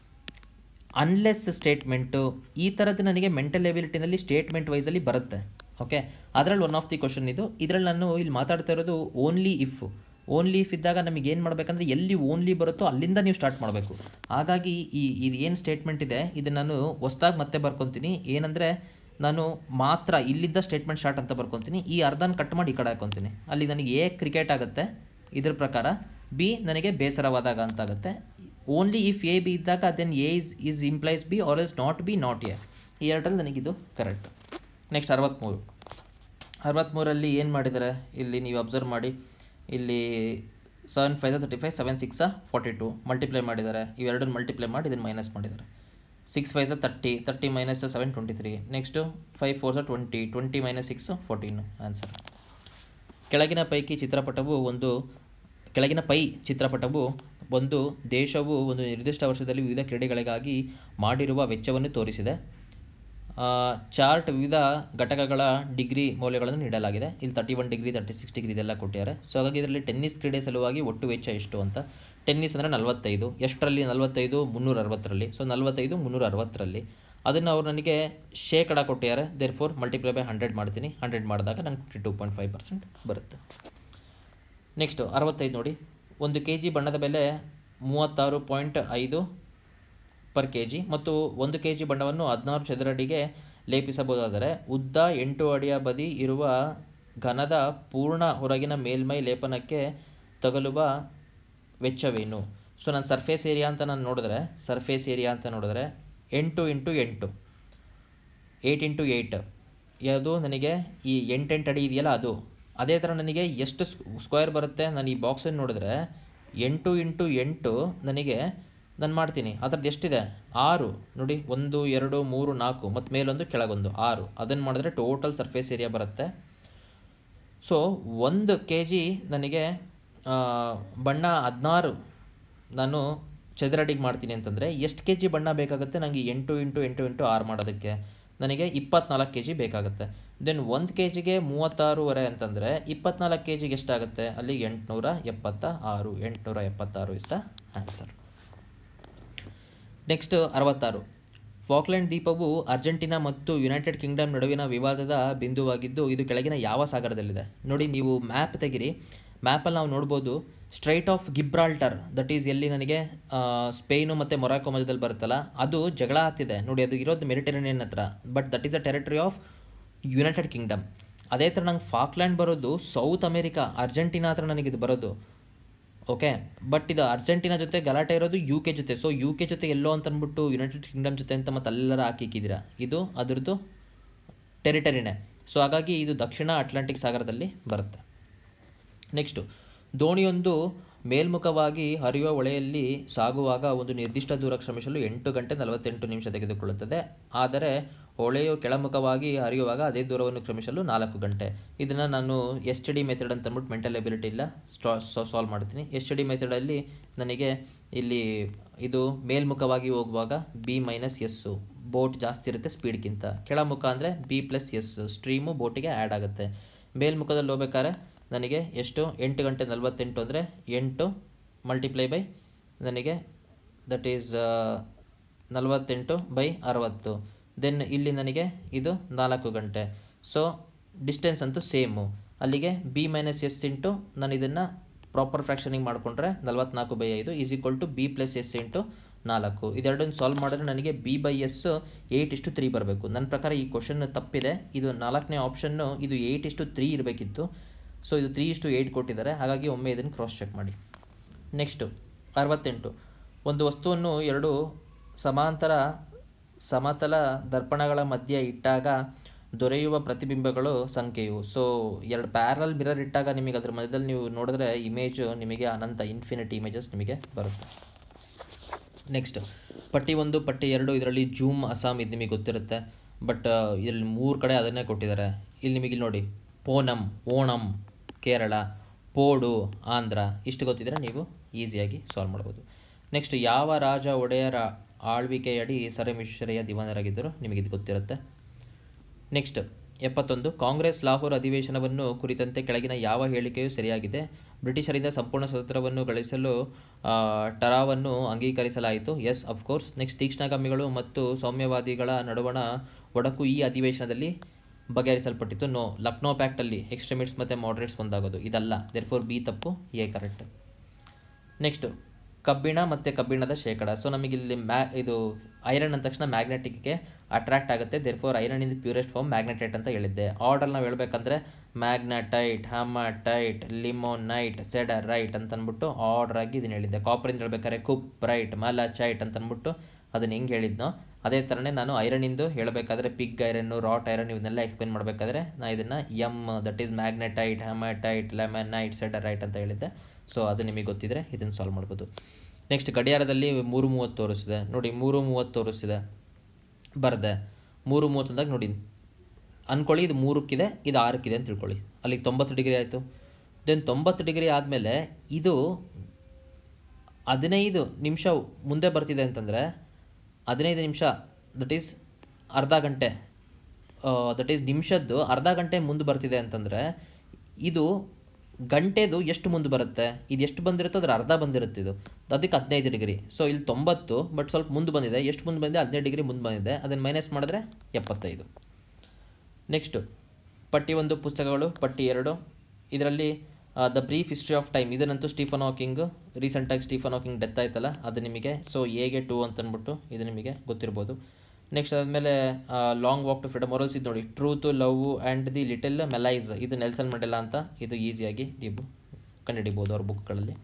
unless statement ಈ ಥರದ್ದು ನನಗೆ ಮೆಂಟಲ್ ಎಬಿಲಿಟಿನಲ್ಲಿ ಸ್ಟೇಟ್ಮೆಂಟ್ ವೈಸಲ್ಲಿ ಬರುತ್ತೆ ಓಕೆ ಅದರಲ್ಲಿ ಒನ್ ಆಫ್ ದಿ ಕ್ವಶನ್ ಇದು ಇದರಲ್ಲಿ ನಾನು ಇಲ್ಲಿ ಮಾತಾಡ್ತಾ ಇರೋದು ಓನ್ಲಿ ಇಫ್ ಓನ್ಲಿ ಇಫ್ ಇದ್ದಾಗ ನಮಗೆ ಏನು ಮಾಡಬೇಕಂದ್ರೆ ಎಲ್ಲಿ ಓನ್ಲಿ ಬರುತ್ತೋ ಅಲ್ಲಿಂದ ನೀವು ಸ್ಟಾರ್ಟ್ ಮಾಡಬೇಕು ಹಾಗಾಗಿ ಈ ಇದು ಏನು ಸ್ಟೇಟ್ಮೆಂಟ್ ಇದೆ ಇದನ್ನು ನಾನು ಹೊಸ್ದಾಗಿ ಮತ್ತೆ ಬರ್ಕೊತೀನಿ ಏನಂದರೆ ನಾನು ಮಾತ್ರ ಇಲ್ಲಿಂದ ಸ್ಟೇಟ್ಮೆಂಟ್ ಸ್ಟಾರ್ಟ್ ಅಂತ ಬರ್ಕೊತೀನಿ ಈ ಅರ್ಧನ ಕಟ್ ಮಾಡಿ ಈ ಕಡೆ ಹಾಕೊತೀನಿ ಅಲ್ಲಿ ನನಗೆ ಎ ಕ್ರಿಕೆಟ್ ಆಗುತ್ತೆ ಇದ್ರ ಪ್ರಕಾರ ಬಿ ನನಗೆ ಬೇಸರವಾದಾಗ ಅಂತ ಆಗುತ್ತೆ ಓನ್ಲಿ ಇಫ್ ಎ ಬಿ ಇದ್ದಾಗ then A is is implies B or is not B not A ಈ ಎರಡರಲ್ಲಿ ನನಗಿದು ಕರೆಕ್ಟ್ ನೆಕ್ಸ್ಟ್ ಅರವತ್ತ್ಮೂರು ಅರವತ್ತ್ಮೂರಲ್ಲಿ ಏನು ಮಾಡಿದ್ದಾರೆ ಇಲ್ಲಿ ನೀವು ಅಬ್ಸರ್ವ್ ಮಾಡಿ ಇಲ್ಲಿ seven five thirty five seven six forty two multiply ಮಾಡಿದ್ದಾರೆ ಇವೆರಡನ್ನು ಮಲ್ಟಿಪ್ಲೈ ಮಾಡಿ ಇದನ್ನು ಮೈನಸ್ ಮಾಡಿದ್ದಾರೆ six five thirty thirty minus seven twenty three next five four twenty twenty minus six fourteen answer ಕೆಳಗಿನ ಪೈಕಿ ಚಿತ್ರಪಟವು ಒಂದು ಕೆಳಗಿನ ಪೈ ಚಿತ್ರಪಟವು ಒಂದು ದೇಶವು ಒಂದು ನಿರ್ದಿಷ್ಟ ವರ್ಷದಲ್ಲಿ ವಿವಿಧ ಕ್ರೀಡೆಗಳಿಗಾಗಿ ಮಾಡಿರುವ ವೆಚ್ಚವನ್ನು ತೋರಿಸಿದೆ ಆ, ಚಾರ್ಟ್ ವಿವಿಧ ಘಟಕಗಳ ಡಿಗ್ರಿ ಮೌಲ್ಯಗಳನ್ನು ನೀಡಲಾಗಿದೆ ಇಲ್ಲಿ thirty one degree thirty six degree ಇದೆಲ್ಲ ಕೊಟ್ಟಿದ್ದಾರೆ ಸೊ ಹಾಗಾಗಿ ಇದರಲ್ಲಿ ಟೆನ್ನಿಸ್ ಕ್ರೀಡೆ ಸಲುವಾಗಿ ಒಟ್ಟು ವೆಚ್ಚ ಎಷ್ಟು ಅಂತ ಟೆನ್ನಿಸ್ ಅಂದರೆ ನಲವತ್ತೈದು ಎಷ್ಟರಲ್ಲಿ ನಲವತ್ತೈದು ಮುನ್ನೂರ ಅರವತ್ತರಲ್ಲಿ ಸೊ ನಲವತ್ತೈದು ಮುನ್ನೂರ ಅರವತ್ತರಲ್ಲಿ ಅದನ್ನು ಅವ್ರು ನನಗೆ ಶೇಕಡ ಕೊಟ್ಟಿದ್ದಾರೆ therefore multiply by hundred ಮಾಡ್ತೀನಿ ಹಂಡ್ರೆಡ್ ಮಾಡಿದಾಗ ನಂಗೆ fifty two point five percent ಬರುತ್ತೆ ನೆಕ್ಸ್ಟು ಅರವತ್ತೈದು ನೋಡಿ ಒಂದು ಕೆ ಜಿ ಬಣ್ಣದ ಬೆಲೆ ಮೂವತ್ತಾರು ಪಾಯಿಂಟ್ ಐದು ಪರ್ ಕೆ ಜಿ ಮತ್ತು ಒಂದು ಕೆ ಜಿ ಬಣ್ಣವನ್ನು ಹದಿನಾರು ಚದರಡಿಗೆ ಲೇಪಿಸಬಹುದಾದರೆ ಉದ್ದ ಎಂಟು ಅಡಿಯ ಬದಿ ಇರುವ ಘನದ ಪೂರ್ಣ ಹೊರಗಿನ ಮೇಲ್ಮೈ ಲೇಪನಕ್ಕೆ ತಗಲುವ ವೆಚ್ಚವೇನು ಸೊ ನಾನು ಸರ್ಫೇಸ್ ಏರಿಯಾ ಅಂತ ನಾನು ನೋಡಿದ್ರೆ ಸರ್ಫೇಸ್ ಏರಿಯಾ ಅಂತ ನೋಡಿದ್ರೆ ಎಂಟು ಇಂಟು ಎಂಟು ಏಯ್ಟ್ ಇಂಟು ಏಯ್ಟ್ ಯಾವುದು ನನಗೆ ಈ ಎಂಟೆಂಟು ಅಡಿ ಇದೆಯಲ್ಲ ಅದು ಅದೇ ಥರ ನನಗೆ ಎಷ್ಟು ಸ್ಕ್ವೇರ್ ಬರುತ್ತೆ ನಾನು ಈ ಬಾಕ್ಸನ್ನು ನೋಡಿದ್ರೆ ಎಂಟು ಇಂಟು ಎಂಟು ನನಗೆ ನಾನು ಮಾಡ್ತೀನಿ ಅದರದ್ದು ಎಷ್ಟಿದೆ ಆರು ನೋಡಿ ಒಂದು ಎರಡು ಮೂರು ನಾಲ್ಕು ಮತ್ತು ಮೇಲೊಂದು ಕೆಳಗೊಂದು ಆರು ಅದನ್ನು ಮಾಡಿದ್ರೆ ಟೋಟಲ್ ಸರ್ಫೇಸ್ ಏರಿಯಾ ಬರುತ್ತೆ ಸೊ ಒಂದು ಕೆ ಜಿ ನನಗೆ ಆ, ಬಣ್ಣ ಹದಿನಾರು ನಾನು ಚದರಡಿಗೆ ಮಾಡ್ತೀನಿ ಅಂತಂದರೆ ಎಷ್ಟು ಕೆ ಜಿ ಬಣ್ಣ ಬೇಕಾಗುತ್ತೆ ನನಗೆ ಎಂಟು ಇಂಟು ಎಂಟು ಇಂಟು ಆರು ಮಾಡೋದಕ್ಕೆ ನನಗೆ ಇಪ್ಪತ್ನಾಲ್ಕು ಕೆ ಜಿ ಬೇಕಾಗುತ್ತೆ ದೆನ್ ಒಂದು ಕೆ ಜಿಗೆ ಮೂವತ್ತಾರೂವರೆ ಅಂತಂದರೆ ಇಪ್ಪತ್ನಾಲ್ಕು ಕೆ ಜಿಗೆ ಎಷ್ಟಾಗುತ್ತೆ ಅಲ್ಲಿ ಎಂಟುನೂರ ಎಪ್ಪತ್ತ ಆರು ಎಂಟುನೂರ ಎಪ್ಪತ್ತಾರು ಇಸ್ ದ ಆನ್ಸರ್ ನೆಕ್ಸ್ಟ್ ಅರವತ್ತಾರು ಫಾಕ್ಲೆಂಡ್ ದ್ವೀಪವು ಅರ್ಜೆಂಟೀನಾ ಮತ್ತು ಯುನೈಟೆಡ್ ಕಿಂಗ್ಡಮ್ ನಡುವಿನ ವಿವಾದದ ಬಿಂದುವಾಗಿದ್ದು ಇದು ಕೆಳಗಿನ ಯಾವ ಸಾಗರದಲ್ಲಿದೆ ನೋಡಿ ನೀವು ಮ್ಯಾಪ್ ತೆಗಿರಿ ಮ್ಯಾಪಲ್ಲಿ ನಾವು ನೋಡ್ಬೋದು strait of Gibraltar that is ಎಲ್ಲಿ ನನಗೆ ಆ, ಸ್ಪೇನು ಮತ್ತು ಮೊರಾಕೊ ಮಧ್ಯದಲ್ಲಿ ಬರುತ್ತಲ್ಲ ಅದು ಜಗಳ ಆಗ್ತಿದೆ ನೋಡಿ ಅದು ಇರೋದು ಮೆಡಿಟರೇನಿಯನ್ ಹತ್ರ but that is a territory of United Kingdom ಅದೇ ಥರ ನಂಗೆ ಫಾಕ್ಲ್ಯಾಂಡ್ ಬರೋದು ಸೌತ್ ಅಮೇರಿಕಾ ಅರ್ಜೆಂಟೀನಾ ಹತ್ರ ನನಗಿದು ಬರೋದು ಓಕೆ ಬಟ್ ಇದು ಅರ್ಜೆಂಟೀನಾ ಜೊತೆ ಗಲಾಟೆ ಇರೋದು ಯು ಕೆ ಜೊತೆ ಸೊ ಯು ಕೆ ಜೊತೆ ಎಲ್ಲೋ ಅಂತ ಅಂದ್ಬಿಟ್ಟು ಯುನೈಟೆಡ್ ಕಿಂಗ್ಡಮ್ ಜೊತೆ ಅಂತ ಮತ್ತೆ ಎಲ್ಲರ ಹಾಕಿಕ್ಕಿದ್ದೀರಾ ಇದು ಅದ್ರದ್ದು ಟೆರಿಟರಿನೇ ಸೊ ಹಾಗಾಗಿ ಇದು ದಕ್ಷಿಣ ಅಟ್ಲಾಂಟಿಕ್ ಸಾಗರದಲ್ಲಿ ಬರುತ್ತೆ ನೆಕ್ಸ್ಟು ದೋಣಿಯೊಂದು ಮೇಲ್ಮುಖವಾಗಿ ಹರಿಯುವ ಹೊಳೆಯಲ್ಲಿ ಸಾಗುವಾಗ ಒಂದು ನಿರ್ದಿಷ್ಟ ದೂರ ಶ್ರಮಿಸಲು ಎಂಟು ಗಂಟೆ ನಲವತ್ತೆಂಟು ನಿಮಿಷ ತೆಗೆದುಕೊಳ್ಳುತ್ತದೆ ಆದರೆ ಹೊಳೆಯು ಕೆಳಮುಖವಾಗಿ ಹರಿಯುವಾಗ ಅದೇ ದೂರವನ್ನು ಕ್ರಮಿಸಲು ನಾಲ್ಕು ಗಂಟೆ ಇದನ್ನು ನಾನು ಎಸ್ ಡಿ ಮೆಥಡ್ ಅಂತ ಅಂದ್ಬಿಟ್ಟು ಮೆಂಟಲ್ ಎಬಿಲಿಟಿ ಇಲ್ಲ ಸ್ಟಾ ಸಾಲ್ವ್ ಮಾಡ್ತೀನಿ ಎಸ್ ಡಿ ಮೆಥಡಲ್ಲಿ ನನಗೆ ಇಲ್ಲಿ ಇದು ಮೇಲ್ಮುಖವಾಗಿ ಹೋಗುವಾಗ ಬಿ ಮೈನಸ್ ಎಸ್ಸು ಬೋಟ್ ಜಾಸ್ತಿ ಇರುತ್ತೆ ಸ್ಪೀಡ್ಗಿಂತ ಕೆಳಮುಖ ಅಂದರೆ ಬಿ ಪ್ಲಸ್ ಎಸ್ ಸ್ಟ್ರೀಮು ಬೋಟಿಗೆ ಆ್ಯಡ್ ಆಗುತ್ತೆ ಮೇಲ್ಮುಖದಲ್ಲಿ ಹೋಗ್ಬೇಕಾದ್ರೆ ನನಗೆ ಎಷ್ಟು ಎಂಟು ಗಂಟೆ ನಲವತ್ತೆಂಟು ಅಂದರೆ ಎಂಟು ಮಲ್ಟಿಪ್ಲೈ ಬೈ ನನಗೆ ದಟ್ ಈಸ್ ನಲವತ್ತೆಂಟು ಬೈ ಅರವತ್ತು ದೆನ್ ಇಲ್ಲಿ ನನಗೆ ಇದು ನಾಲ್ಕು ಗಂಟೆ ಸೊ ಡಿಸ್ಟೆನ್ಸ್ ಅಂತೂ ಸೇಮು ಅಲ್ಲಿಗೆ ಬಿ ಮೈನಸ್ ಎಸ್ ಇಂಟು ನಾನು ಇದನ್ನು ಪ್ರಾಪರ್ ಫ್ರ್ಯಾಕ್ಷನಿಂಗ್ ಮಾಡಿಕೊಂಡ್ರೆ ನಲವತ್ನಾಲ್ಕು ಬೈ ಐದು is equal to B plus S into ನಾಲ್ಕು ಇದೆರಡನ್ನು ಸಾಲ್ವ್ ಮಾಡಿದ್ರೆ ನನಗೆ ಬಿ ಬೈ ಎಸ್ ಏಯ್ಟ್ ಇಷ್ಟು ತ್ರೀ ಬರಬೇಕು ನನ್ನ ಪ್ರಕಾರ ಈ ಕ್ವಶನ್ ತಪ್ಪಿದೆ ಇದು ನಾಲ್ಕನೇ ಆಪ್ಷನ್ನು ಇದು ಏಯ್ಟ್ ಇಷ್ಟು ತ್ರೀ ಇರಬೇಕಿತ್ತು ಸೊ ಇದು ತ್ರೀ ಇಷ್ಟು ಏಯ್ಟ್ ಕೊಟ್ಟಿದ್ದಾರೆ ಹಾಗಾಗಿ ಒಮ್ಮೆ ಇದನ್ನು ಕ್ರಾಸ್ ಚೆಕ್ ಮಾಡಿ ನೆಕ್ಸ್ಟು ಅರವತ್ತೆಂಟು ಒಂದು ವಸ್ತುವನ್ನು ಎರಡು ಸಮಾಂತರ ಸಮತಲ ದರ್ಪಣಗಳ ಮಧ್ಯೆ ಇಟ್ಟಾಗ ದೊರೆಯುವ ಪ್ರತಿಬಿಂಬಗಳು ಸಂಖ್ಯೆಯು ಸೊ ಎರಡು ಪ್ಯಾರಲ್ ಮಿರರ್ ಇಟ್ಟಾಗ ನಿಮಗೆ ಅದ್ರ ಮಧ್ಯದಲ್ಲಿ ನೀವು ನೋಡಿದ್ರೆ ಇಮೇಜು ನಿಮಗೆ ಅನಂತ ಇನ್ಫಿನಿಟಿ ಇಮೇಜಸ್ ನಿಮಗೆ ಬರುತ್ತೆ ನೆಕ್ಸ್ಟ್ ಪಟ್ಟಿ ಒಂದು ಪಟ್ಟಿ ಎರಡು ಇದರಲ್ಲಿ ಜೂಮ್ ಅಸ್ಸಾಂ ಇದು ನಿಮಗೆ ಗೊತ್ತಿರುತ್ತೆ ಬಟ್ ಇಲ್ಲಿ ಮೂರು ಕಡೆ ಅದನ್ನೇ ಕೊಟ್ಟಿದ್ದಾರೆ ಇಲ್ಲಿ ನಿಮಗೆ ಇಲ್ಲಿ ನೋಡಿ ಪೋನಂ ಓಣಂ ಕೇರಳ ಪೋಡು ಆಂಧ್ರ ಇಷ್ಟು ಗೊತ್ತಿದ್ರೆ ನೀವು ಈಸಿಯಾಗಿ ಸಾಲ್ವ್ ಮಾಡ್ಬೋದು ನೆಕ್ಸ್ಟ್ ಯಾವ ರಾಜ ಒಡೆಯರ ಆಳ್ವಿಕೆಯಡಿ ಸರಮಿಶ್ರೆಯ ದಿವಾನರಾಗಿದ್ದರು ನಿಮಗೆ ಇದು ಗೊತ್ತಿರುತ್ತೆ ನೆಕ್ಸ್ಟ್ ಎಪ್ಪತ್ತೊಂದು ಕಾಂಗ್ರೆಸ್ ಲಾಹೋರ್ ಅಧಿವೇಶನವನ್ನು ಕುರಿತಂತೆ ಕೆಳಗಿನ ಯಾವ ಹೇಳಿಕೆಯು ಸರಿಯಾಗಿದೆ ಬ್ರಿಟಿಷರಿಂದ ಸಂಪೂರ್ಣ ಸ್ವತಂತ್ರವನ್ನು ಗಳಿಸಲು ಆ, ಟರಾವನ್ನು ಅಂಗೀಕರಿಸಲಾಯಿತು ಎಸ್ ಅಫ್ಕೋರ್ಸ್ ನೆಕ್ಸ್ಟ್ ತೀಕ್ಷ್ಣಗಾಮಿಗಳು ಮತ್ತು ಸೌಮ್ಯವಾದಿಗಳ ನಡುವಣ ಒಡಕು ಈ ಅಧಿವೇಶನದಲ್ಲಿ ಬಗೆಹರಿಸಲ್ಪಟ್ಟಿತ್ತು ನೋ ಲಕ್ನೋ ಪ್ಯಾಕ್ಟಲ್ಲಿ ಎಕ್ಸ್ಟ್ರೀಮಿಟ್ಸ್ ಮತ್ತು ಮಾಡ್ರೇಟ್ಸ್ ಒಂದಾಗೋದು ಇದಲ್ಲ ದೇರ್ ಫೋರ್ ಬಿ ತಪ್ಪು ಎ ಕರೆಕ್ಟ್ ನೆಕ್ಸ್ಟು ಕಬ್ಬಿಣ ಮತ್ತು ಕಬ್ಬಿಣದ ಶೇಕಡ ಸೊ ನಮಗಿಲ್ಲಿ ಮ್ಯಾ ಇದು ಐರನ್ ಅಂದ ತಕ್ಷಣ ಮ್ಯಾಗ್ನೆಟಿಕ್ಗೆ ಅಟ್ರಾಕ್ಟ್ ಆಗುತ್ತೆ therefore iron in the purest form magnetite ಅಂತ ಹೇಳಿದ್ದೆ ಆರ್ಡರ್ ನಾವು ಹೇಳ್ಬೇಕಂದ್ರೆ ಮ್ಯಾಗ್ನಟೈಟ್ ಹಮಟೈಟ್ ಲಿಮೋನೈಟ್ ಸೆಡರೈಟ್ ಅಂತ ಅಂದ್ಬಿಟ್ಟು ಆರ್ಡರ್ ಆಗಿ ಇದನ್ನು ಹೇಳಿದ್ದೆ ಕಾಪರಿಂದ ಹೇಳ್ಬೇಕಾದ್ರೆ ಕುಪ್ರೈಟ್ ಮಲಚೈಟ್ ಅಂತ ಅಂದ್ಬಿಟ್ಟು ಅದನ್ನು ಹೆಂಗೆ ಹೇಳಿದ್ನೋ ಅದೇ ಥರನೇ ನಾನು ಐರನಿಂದು ಹೇಳಬೇಕಾದ್ರೆ ಪಿಗ್ ಐರನ್ನು ರಾಟ್ ಐರನ್ ಇವನ್ನೆಲ್ಲ ಎಕ್ಸ್ಪ್ಲೇನ್ ಮಾಡಬೇಕಾದ್ರೆ ನಾನು ಇದನ್ನು M that is magnetite hematite limonite siderite ಅಂತ ಹೇಳಿದ್ದೆ ಸೊ ಅದು ನಿಮಗೆ ಗೊತ್ತಿದ್ರೆ ಇದನ್ನು ಸಾಲ್ವ್ ಮಾಡ್ಬೋದು ನೆಕ್ಸ್ಟ್ ಗಡಿಯಾರದಲ್ಲಿ ಮೂರು ಮೂವತ್ತು ತೋರಿಸಿದೆ ನೋಡಿ ಮೂರು ಮೂವತ್ತು ತೋರಿಸಿದೆ ಬರದೆ ಮೂರು ಮೂವತ್ತೊಂದಾಗ ನೋಡಿ ಅಂದ್ಕೊಳ್ಳಿ ಇದು ಮೂರಕ್ಕಿದೆ ಇದು ಆರಕ್ಕಿದೆ ಅಂತ ತಿಳ್ಕೊಳ್ಳಿ ಅಲ್ಲಿಗೆ ತೊಂಬತ್ತು ಡಿಗ್ರಿ ಆಯಿತು ದೆನ್ ತೊಂಬತ್ತು ಡಿಗ್ರಿ ಆದಮೇಲೆ ಇದು ಹದಿನೈದು ನಿಮಿಷ ಮುಂದೆ ಬರ್ತಿದೆ ಅಂತಂದರೆ ಹದಿನೈದು ನಿಮಿಷ ದಟ್ ಈಸ್ ಅರ್ಧ ಗಂಟೆ ದಟ್ ಈಸ್ ನಿಮಿಷದ್ದು ಅರ್ಧ ಗಂಟೆ ಮುಂದೆ ಬರ್ತಿದೆ ಅಂತಂದರೆ ಇದು ಗಂಟೆದು ಎಷ್ಟು ಮುಂದೆ ಬರುತ್ತೆ ಇದು ಎಷ್ಟು ಬಂದಿರುತ್ತೋ ಅದ್ರ ಅರ್ಧ ಬಂದಿರುತ್ತೆ ಇದು ಅದಕ್ಕೆ ಹದಿನೈದು ಡಿಗ್ರಿ ಸೊ ಇಲ್ಲಿ ತೊಂಬತ್ತು ಬಟ್ ಸ್ವಲ್ಪ ಮುಂದೆ ಬಂದಿದೆ ಎಷ್ಟು ಮುಂದೆ ಬಂದಿದೆ ಹದಿನೈದು ಡಿಗ್ರಿ ಮುಂದೆ ಬಂದಿದೆ ಅದನ್ನು ಮೈನಸ್ ಮಾಡಿದ್ರೆ ಎಪ್ಪತ್ತೈದು ನೆಕ್ಸ್ಟು ಪಟ್ಟಿ ಒಂದು ಪುಸ್ತಕಗಳು ಪಟ್ಟಿ ಎರಡು ಇದರಲ್ಲಿ the brief history of time ಇದನ್ನಂತೂ ಸ್ಟೀಫನ್ ಹಾಕಿಂಗ್ ರೀಸೆಂಟಾಗಿ ಸ್ಟೀಫನ್ ಹಾಕಿಂಗ್ ಡೆತ್ ಆಯ್ತಲ್ಲ ಅದು ನಿಮಗೆ ಸೊ ಎಗೆ ಟು ಅಂತ ಅಂದ್ಬಿಟ್ಟು ಇದು ನಿಮಗೆ ಗೊತ್ತಿರ್ಬೋದು ನೆಕ್ಸ್ಟ್ ಅದಾದಮೇಲೆ long walk to freedom morals ಇದು ನೋಡಿ truth love and the little malice ಇದು ನೆಲ್ಸನ್ ಮಂಡೆಲ್ಲ ಅಂತ ಇದು ಈಸಿಯಾಗಿ ನೀವು ಕಂಡುಹಿಡಿಬೋದು ಅವ್ರ ಬುಕ್ಗಳಲ್ಲಿ